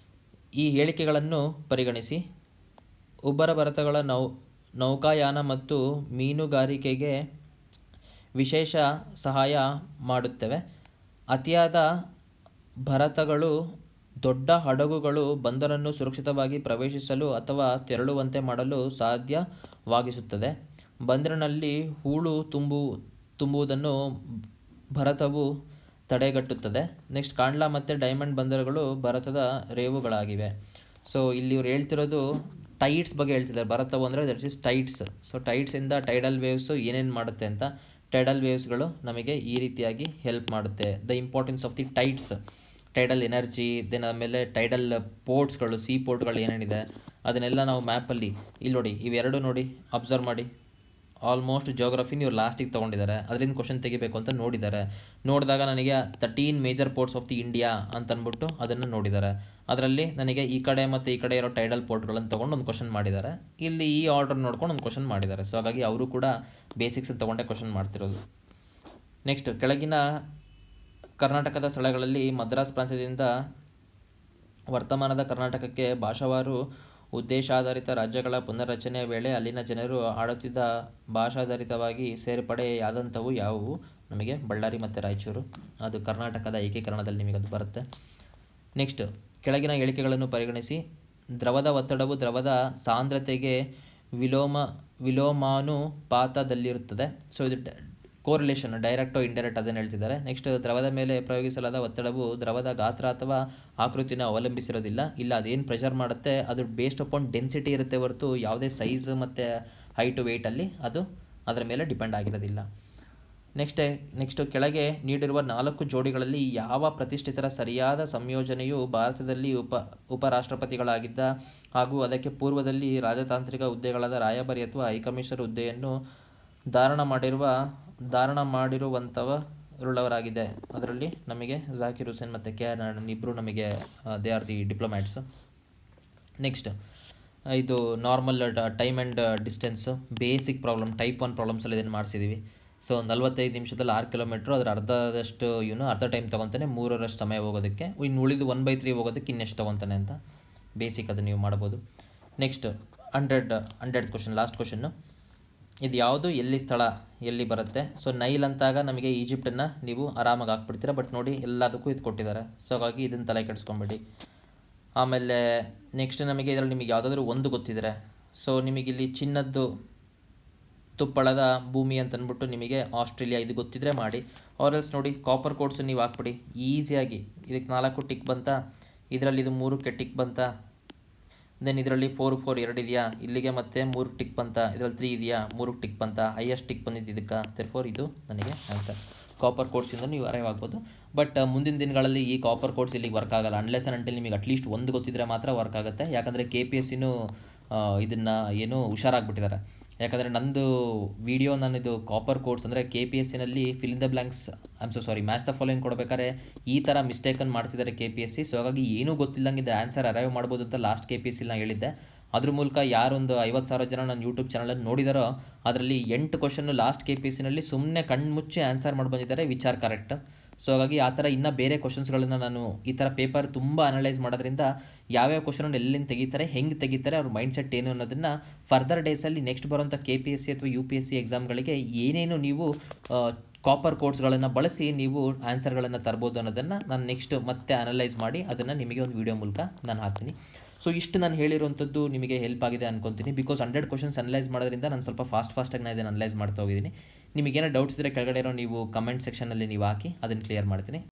ಈ ಹೇಳಿಕೆಗಳನ್ನು ಪರಿಗಣಿಸಿ ಉಬ್ಬರ ಭರತಗಳ ನೌ ನೌಕಾಯಾನ ಮತ್ತು ಮೀನುಗಾರಿಕೆಗೆ ವಿಶೇಷ ಸಹಾಯ ಮಾಡುತ್ತವೆ ಅತಿಯಾದ ಭರತಗಳು ದೊಡ್ಡ ಹಡಗುಗಳು ಬಂದರನ್ನು ಸುರಕ್ಷಿತವಾಗಿ ಪ್ರವೇಶಿಸಲು ಅಥವಾ ತೆರಳುವಂತೆ ಮಾಡಲು ಸಾಧ್ಯವಾಗಿಸುತ್ತದೆ ಬಂದರಿನಲ್ಲಿ ಹೂಳು ತುಂಬು ತುಂಬುವುದನ್ನು ಭರತವು ತಡೆಗಟ್ಟುತ್ತದೆ ನೆಕ್ಸ್ಟ್ ಕಾಂಡ್ಲಾ ಮತ್ತು ಡೈಮಂಡ್ ಬಂದರುಗಳು ಭಾರತದ ರೇವುಗಳಾಗಿವೆ ಸೊ ಇಲ್ಲಿ ಇವ್ರು ಹೇಳ್ತಿರೋದು ಟೈಟ್ಸ್ ಬಗ್ಗೆ ಹೇಳ್ತಿದ್ದಾರೆ ಭಾರತವು ಅಂದರೆ ದಟ್ ಇಸ್ ಟೈಟ್ಸ್ ಸೊ ಟೈಟ್ಸಿಂದ ಟೈಡಲ್ ವೇವ್ಸು ಏನೇನು ಮಾಡುತ್ತೆ ಅಂತ ಟೈಡಲ್ ವೇವ್ಸ್ಗಳು ನಮಗೆ ಈ ರೀತಿಯಾಗಿ ಹೆಲ್ಪ್ ಮಾಡುತ್ತೆ the importance of the tides tidal energy then ಆಮೇಲೆ ಟೈಡಲ್ ಪೋರ್ಟ್ಸ್ಗಳು ಸೀ ಪೋರ್ಟ್ಗಳು ಏನೇನಿದೆ ಅದನ್ನೆಲ್ಲ ನಾವು ಮ್ಯಾಪಲ್ಲಿ ಇಲ್ಲಿ ನೋಡಿ ಇವೆರಡು ನೋಡಿ ಅಬ್ಸರ್ವ್ ಮಾಡಿ ಆಲ್ಮೋಸ್ಟ್ ಜೋಗ್ರಫಿನ ಇವ್ರು ಲಾಸ್ಟಿಗೆ ತೊಗೊಂಡಿದ್ದಾರೆ ಅದರಿಂದ ಕ್ವಶನ್ ತೆಗಿಬೇಕು ಅಂತ ನೋಡಿದ್ದಾರೆ ನೋಡಿದಾಗ ನನಗೆ thirteen major ports of the India ಅಂತ ಅಂದ್ಬಿಟ್ಟು ಅದನ್ನು ನೋಡಿದ್ದಾರೆ ಅದರಲ್ಲಿ ನನಗೆ ಈ ಕಡೆ ಮತ್ತು ಈ ಕಡೆ ಇರೋ ಟೈಡಲ್ ಪೋರ್ಟ್ಗಳನ್ನು ತೊಗೊಂಡು ಒಂದು ಕ್ವಶನ್ ಮಾಡಿದ್ದಾರೆ ಇಲ್ಲಿ ಈ ಆರ್ಡರ್ ನೋಡ್ಕೊಂಡು ಒಂದು ಕ್ವಶನ್ ಮಾಡಿದ್ದಾರೆ ಸೊ ಹಾಗಾಗಿ ಅವರು ಕೂಡ ಬೇಸಿಕ್ಸ್ ತೊಗೊಂಡೇ ಕ್ವಶನ್ ಮಾಡ್ತಿರೋದು ನೆಕ್ಸ್ಟ್ ಕೆಳಗಿನ ಕರ್ನಾಟಕದ ಸ್ಥಳಗಳಲ್ಲಿ ಮದ್ರಾಸ್ ಪ್ರಾಂತ್ಯದಿಂದ ವರ್ತಮಾನದ ಕರ್ನಾಟಕಕ್ಕೆ ಭಾಷಾವಾರು ಉದ್ದೇಶಾಧಾರಿತ ರಾಜ್ಯಗಳ ಪುನರ್ರಚನೆಯ ವೇಳೆ ಅಲ್ಲಿನ ಜನರು ಆಡುತ್ತಿದ್ದ ಭಾಷಾಧಾರಿತವಾಗಿ ಸೇರ್ಪಡೆಯಾದಂಥವು ಯಾವುವು ನಮಗೆ ಬಳ್ಳಾರಿ ಮತ್ತು ರಾಯಚೂರು ಅದು ಕರ್ನಾಟಕದ ಏಕೀಕರಣದಲ್ಲಿ ನಿಮಗೆ ಅದು ಬರುತ್ತೆ ನೆಕ್ಸ್ಟ್ ಕೆಳಗಿನ ಹೇಳಿಕೆಗಳನ್ನು ಪರಿಗಣಿಸಿ ದ್ರವದ ಒತ್ತಡವು ದ್ರವದ ಸಾಂದ್ರತೆಗೆ ವಿಲೋಮ ವಿಲೋಮಾನುಪಾತದಲ್ಲಿರುತ್ತದೆ ಸೊ ಇದು ಕೋರಿಲೇಷನ್ ಡೈರೆಕ್ಟೋ ಇಂಡೈರೆಕ್ಟ್ ಅದನ್ನು ಹೇಳ್ತಿದ್ದಾರೆ ನೆಕ್ಸ್ಟ್ ದ್ರವದ ಮೇಲೆ ಪ್ರಯೋಗಿಸಲಾದ ಒತ್ತಡವು ದ್ರವದ ಗಾತ್ರ ಅಥವಾ ಆಕೃತಿನ ಅವಲಂಬಿಸಿರೋದಿಲ್ಲ ಇಲ್ಲ ಅದೇನು ಪ್ರೆಷರ್ ಮಾಡುತ್ತೆ ಅದು ಬೇಸ್ಡ್ ಅಪಾನ್ ಡೆನ್ಸಿಟಿ ಇರುತ್ತೆ ಹೊರತು ಯಾವುದೇ ಸೈಜ್ ಮತ್ತು ಹೈಟು ವೆಯ್ಟಲ್ಲಿ ಅದು ಅದರ ಮೇಲೆ ಡಿಪೆಂಡ್ ಆಗಿರೋದಿಲ್ಲ ನೆಕ್ಸ್ಟ್ ನೆಕ್ಸ್ಟ್ ಕೆಳಗೆ ನೀಡಿರುವ ನಾಲ್ಕು ಜೋಡಿಗಳಲ್ಲಿ ಯಾವ ಪ್ರತಿಷ್ಠಿತರ ಸರಿಯಾದ ಸಂಯೋಜನೆಯು ಭಾರತದಲ್ಲಿ ಉಪ ಉಪರಾಷ್ಟ್ರಪತಿಗಳಾಗಿದ್ದ ಹಾಗೂ ಅದಕ್ಕೆ ಪೂರ್ವದಲ್ಲಿ ರಾಜತಾಂತ್ರಿಕ ಹುದ್ದೆಗಳಾದ ರಾಯಭಾರಿ ಅಥವಾ ಹೈಕಮಿಷನರ್ ಹುದ್ದೆಯನ್ನು ಧಾರಣ ಮಾಡಿರುವ ಧಾರಣ ಮಾಡಿರುವಂಥವರುಳ್ಳವರಾಗಿದೆ ಅದರಲ್ಲಿ ನಮಗೆ ಜಾಕಿರ್ ಹುಸೇನ್ ಮತ್ತು ಕೆ ಆರ್ ನಾರಾಯಣನ್ ಇಬ್ಬರು ನಮಗೆ they are the diplomats next ಇದು normal time and distance basic problem type one ಪ್ರಾಬ್ಲಮ್ಸಲ್ಲಿ ಇದನ್ನು ಮಾಡಿಸಿದ್ದೀವಿ ಸೊ ನಲ್ವತ್ತೈದು ನಿಮಿಷದಲ್ಲಿ ಆರು ಕಿಲೋಮೀಟ್ರು ಅದರ ಅರ್ಧದಷ್ಟು ಇವನು ಅರ್ಧ ಟೈಮ್ ತೊಗೊತಾನೆ ಮೂರರಷ್ಟು ಸಮಯ ಹೋಗೋದಕ್ಕೆ ಇನ್ನು ಉಳಿದು ಒನ್ ಬೈ ತ್ರೀ ಹೋಗೋದಕ್ಕೆ ಇನ್ನೆಷ್ಟು ತೊಗೊತಾನೆ ಅಂತ ಬೇಸಿಕ್ ಅದು ನೀವು ಮಾಡ್ಬೋದು next hundred hundred question last question ಇದು ಯಾವುದು ಎಲ್ಲಿ ಸ್ಥಳ ಎಲ್ಲಿ ಬರುತ್ತೆ ಸೊ ನೈಲ್ ಅಂತಾಗ ನಮಗೆ ಈಜಿಪ್ಟನ್ನು ನೀವು ಆರಾಮಾಗಿ ಹಾಕ್ಬಿಡ್ತೀರ ಬಟ್ ನೋಡಿ ಎಲ್ಲದಕ್ಕೂ ಇದು ಕೊಟ್ಟಿದ್ದಾರೆ ಸೊ ಹಾಗಾಗಿ ಇದನ್ನು ತಲೆ ಕೆಡಿಸ್ಕೊಂಬೇಡಿ ಆಮೇಲೆ ನೆಕ್ಸ್ಟ್ ನಮಗೆ ಇದರಲ್ಲಿ ನಿಮಗೆ ಯಾವುದಾದ್ರೂ ಒಂದು ಗೊತ್ತಿದ್ರೆ ಸೊ ನಿಮಗಿಲ್ಲಿ ಚಿನ್ನದ್ದು ತುಪ್ಪಳದ ಭೂಮಿ ಅಂತ ಅಂದ್ಬಿಟ್ಟು ನಿಮಗೆ ಆಸ್ಟ್ರೇಲಿಯಾ ಇದು ಗೊತ್ತಿದ್ರೆ ಮಾಡಿ ಆರ್ಎಲ್ಸ್ ನೋಡಿ ಕಾಪರ್ ಕೋಡ್ಸು ನೀವು ಹಾಕ್ಬಿಡಿ ಈಸಿಯಾಗಿ ಇದಕ್ಕೆ ನಾಲ್ಕು ಟಿಕ್ ಬಂತ ಇದರಲ್ಲಿ ಇದು ಮೂರಕ್ಕೆ ಟಿಕ್ ಬಂತ ದೆನ್ ಇದರಲ್ಲಿ ಫೋರ್ ಫೋರ್ ಎರಡು ಇದೆಯಾ ಇಲ್ಲಿಗೆ ಮತ್ತೆ ಮೂರು ಟಿಕ್ ಬಂತ ಇದರಲ್ಲಿ ತ್ರೀ ಇದೆಯಾ ಮೂರು ಟಿಕ್ ಬಂತ ಹೈಯೆಸ್ಟ್ ಟಿಕ್ ಬಂದಿದ್ದು ಇದಕ್ಕೆ ತೆರ್ ಫೋರ್ ಇದು ನನಗೆ ಆನ್ಸರ್ ಕಾಪರ್ ಕೋಡ್ಸಿಂದ ನೀವು ಅರೈವ್ ಆಗ್ಬೋದು ಬಟ್ ಮುಂದಿನ ದಿನಗಳಲ್ಲಿ ಈ ಕಾಪರ್ ಕೋಡ್ಸ್ ಇಲ್ಲಿಗೆ ವರ್ಕ್ ಆಗಲ್ಲ ಅನ್ಲೆಸ್ ಅಂಟಿಲ್ ನಿಮಗೆ ಅಟ್ಲೀಸ್ಟ್ ಒಂದು ಗೊತ್ತಿದ್ರೆ ಮಾತ್ರ ವರ್ಕ್ ಆಗುತ್ತೆ ಯಾಕಂದರೆ ಕೆ ಪಿ ಎಸ್ ಸಿನೂ ಇದನ್ನು ಏನು ಹುಷಾರಾಗ್ಬಿಟ್ಟಿದ್ದಾರೆ ಯಾಕಂದರೆ ನಂದು ವಿಡಿಯೋ ನಾನು ಇದು ಕಾಪರ್ ಕೋಡ್ಸ್ ಅಂದರೆ ಕೆ ಪಿ ಎಸ್ ಸಿನಲ್ಲಿ fill in the blanks I'm so sorry match the following ಕೊಡಬೇಕಾದ್ರೆ ಈ ಥರ ಮಿಸ್ಟೇಕನ್ನು ಮಾಡ್ತಿದ್ದಾರೆ K P S C so ಹಾಗಾಗಿ ಏನೂ ಗೊತ್ತಿಲ್ಲಂಗಿದೆ ಆನ್ಸರ್ ಅರೈವ್ ಮಾಡ್ಬೋದು ಅಂತ ಲಾಸ್ಟ್ ಕೆ ಪಿ ಎಸ್ ಸಿನ ಹೇಳಿದ್ದೆ ಅದ್ರ ಮೂಲಕ ಯಾರೊಂದು ಐವತ್ತು ಸಾವಿರ ಜನ ನನ್ನ ಯೂಟ್ಯೂಬ್ ಚಾನಲಲ್ಲಿ ನೋಡಿದಾರೋ ಅದರಲ್ಲಿ ಎಂಟು question last K P S ಸಿನಲ್ಲಿ ಸುಮ್ಮನೆ ಕಣ್ಮುಚ್ಚಿ ಆನ್ಸರ್ ಮಾಡಿ ಬಂದಿದ್ದಾರೆ ವಿಚಾರ ಕರೆಕ್ಟ್ ಸೊ ಹಾಗಾಗಿ ಆ ಥರ ಇನ್ನೂ ಬೇರೆ ಕ್ವಶನ್ಸ್ಗಳನ್ನು ನಾನು ಈ ಥರ ಪೇಪರ್ ತುಂಬ ಅನಲೈಸ್ ಮಾಡೋದ್ರಿಂದ ಯಾವ್ಯಾವ ಕ್ವಶನನ್ನು ಎಲ್ಲಿಂದ ತೆಗಿತಾರೆ ಹೆಂಗೆ ತೆಗಿತಾರೆ ಅವ್ರ ಮೈಂಡ್ ಸೆಟ್ ಏನು ಅನ್ನೋದನ್ನು ಫರ್ದರ್ ಡೇಸಲ್ಲಿ ನೆಕ್ಸ್ಟ್ ಬರುವಂಥ ಕೆ ಪಿ ಎಸ್ ಸಿ ಅಥವಾ ಯು ಪಿ ಎಸ್ ಸಿ ಎಕ್ಸಾಮ್ಗಳಿಗೆ ಏನೇನು ನೀವು ಕಾಪರ್ ಕೋಡ್ಸ್ಗಳನ್ನು ಬಳಸಿ ನೀವು ಆನ್ಸರ್ಗಳನ್ನು ತರ್ಬೋದು ಅನ್ನೋದನ್ನು ನಾನು ನೆಕ್ಸ್ಟ್ ಮತ್ತೆ ಅನಲೈಸ್ ಮಾಡಿ ಅದನ್ನು ನಿಮಗೆ ಒಂದು ವಿಡಿಯೋ ಮೂಲಕ ನಾನು ಹಾಕ್ತೀನಿ ಸೊ ಇಷ್ಟು ನಾನು ಹೇಳಿರುವಂಥದ್ದು ನಿಮಗೆ ಹೆಲ್ಪ್ ಆಗಿದೆ ಅನ್ಕೊತೀನಿ ಬಿಕಾಸ್ ಹಂಡ್ರೆಡ್ ಕ್ವಶನ್ಸ್ ಅನಲೈಸ್ ಮಾಡೋದ್ರಿಂದ ನಾನು ಸ್ವಲ್ಪ ಫಾಸ್ಟ್ ಫಾಸ್ಟಾಗಿ ನಾನು ಇದನ್ನು ಅನಲೈಸ್ ಮಾಡ್ತಾ ಹೋಗಿದ್ದೀನಿ ನಿಮಗೇನೋ ಡೌಟ್ಸ್ ಇದ್ದರೆ ಕೆಳಗಡೆ ಇರೋ ನೀವು ಕಮೆಂಟ್ ಸೆಕ್ಷನಲ್ಲಿ ನೀವು ಹಾಕಿ ಅದನ್ನು ಕ್ಲಿಯರ್ ಮಾಡ್ತೀನಿ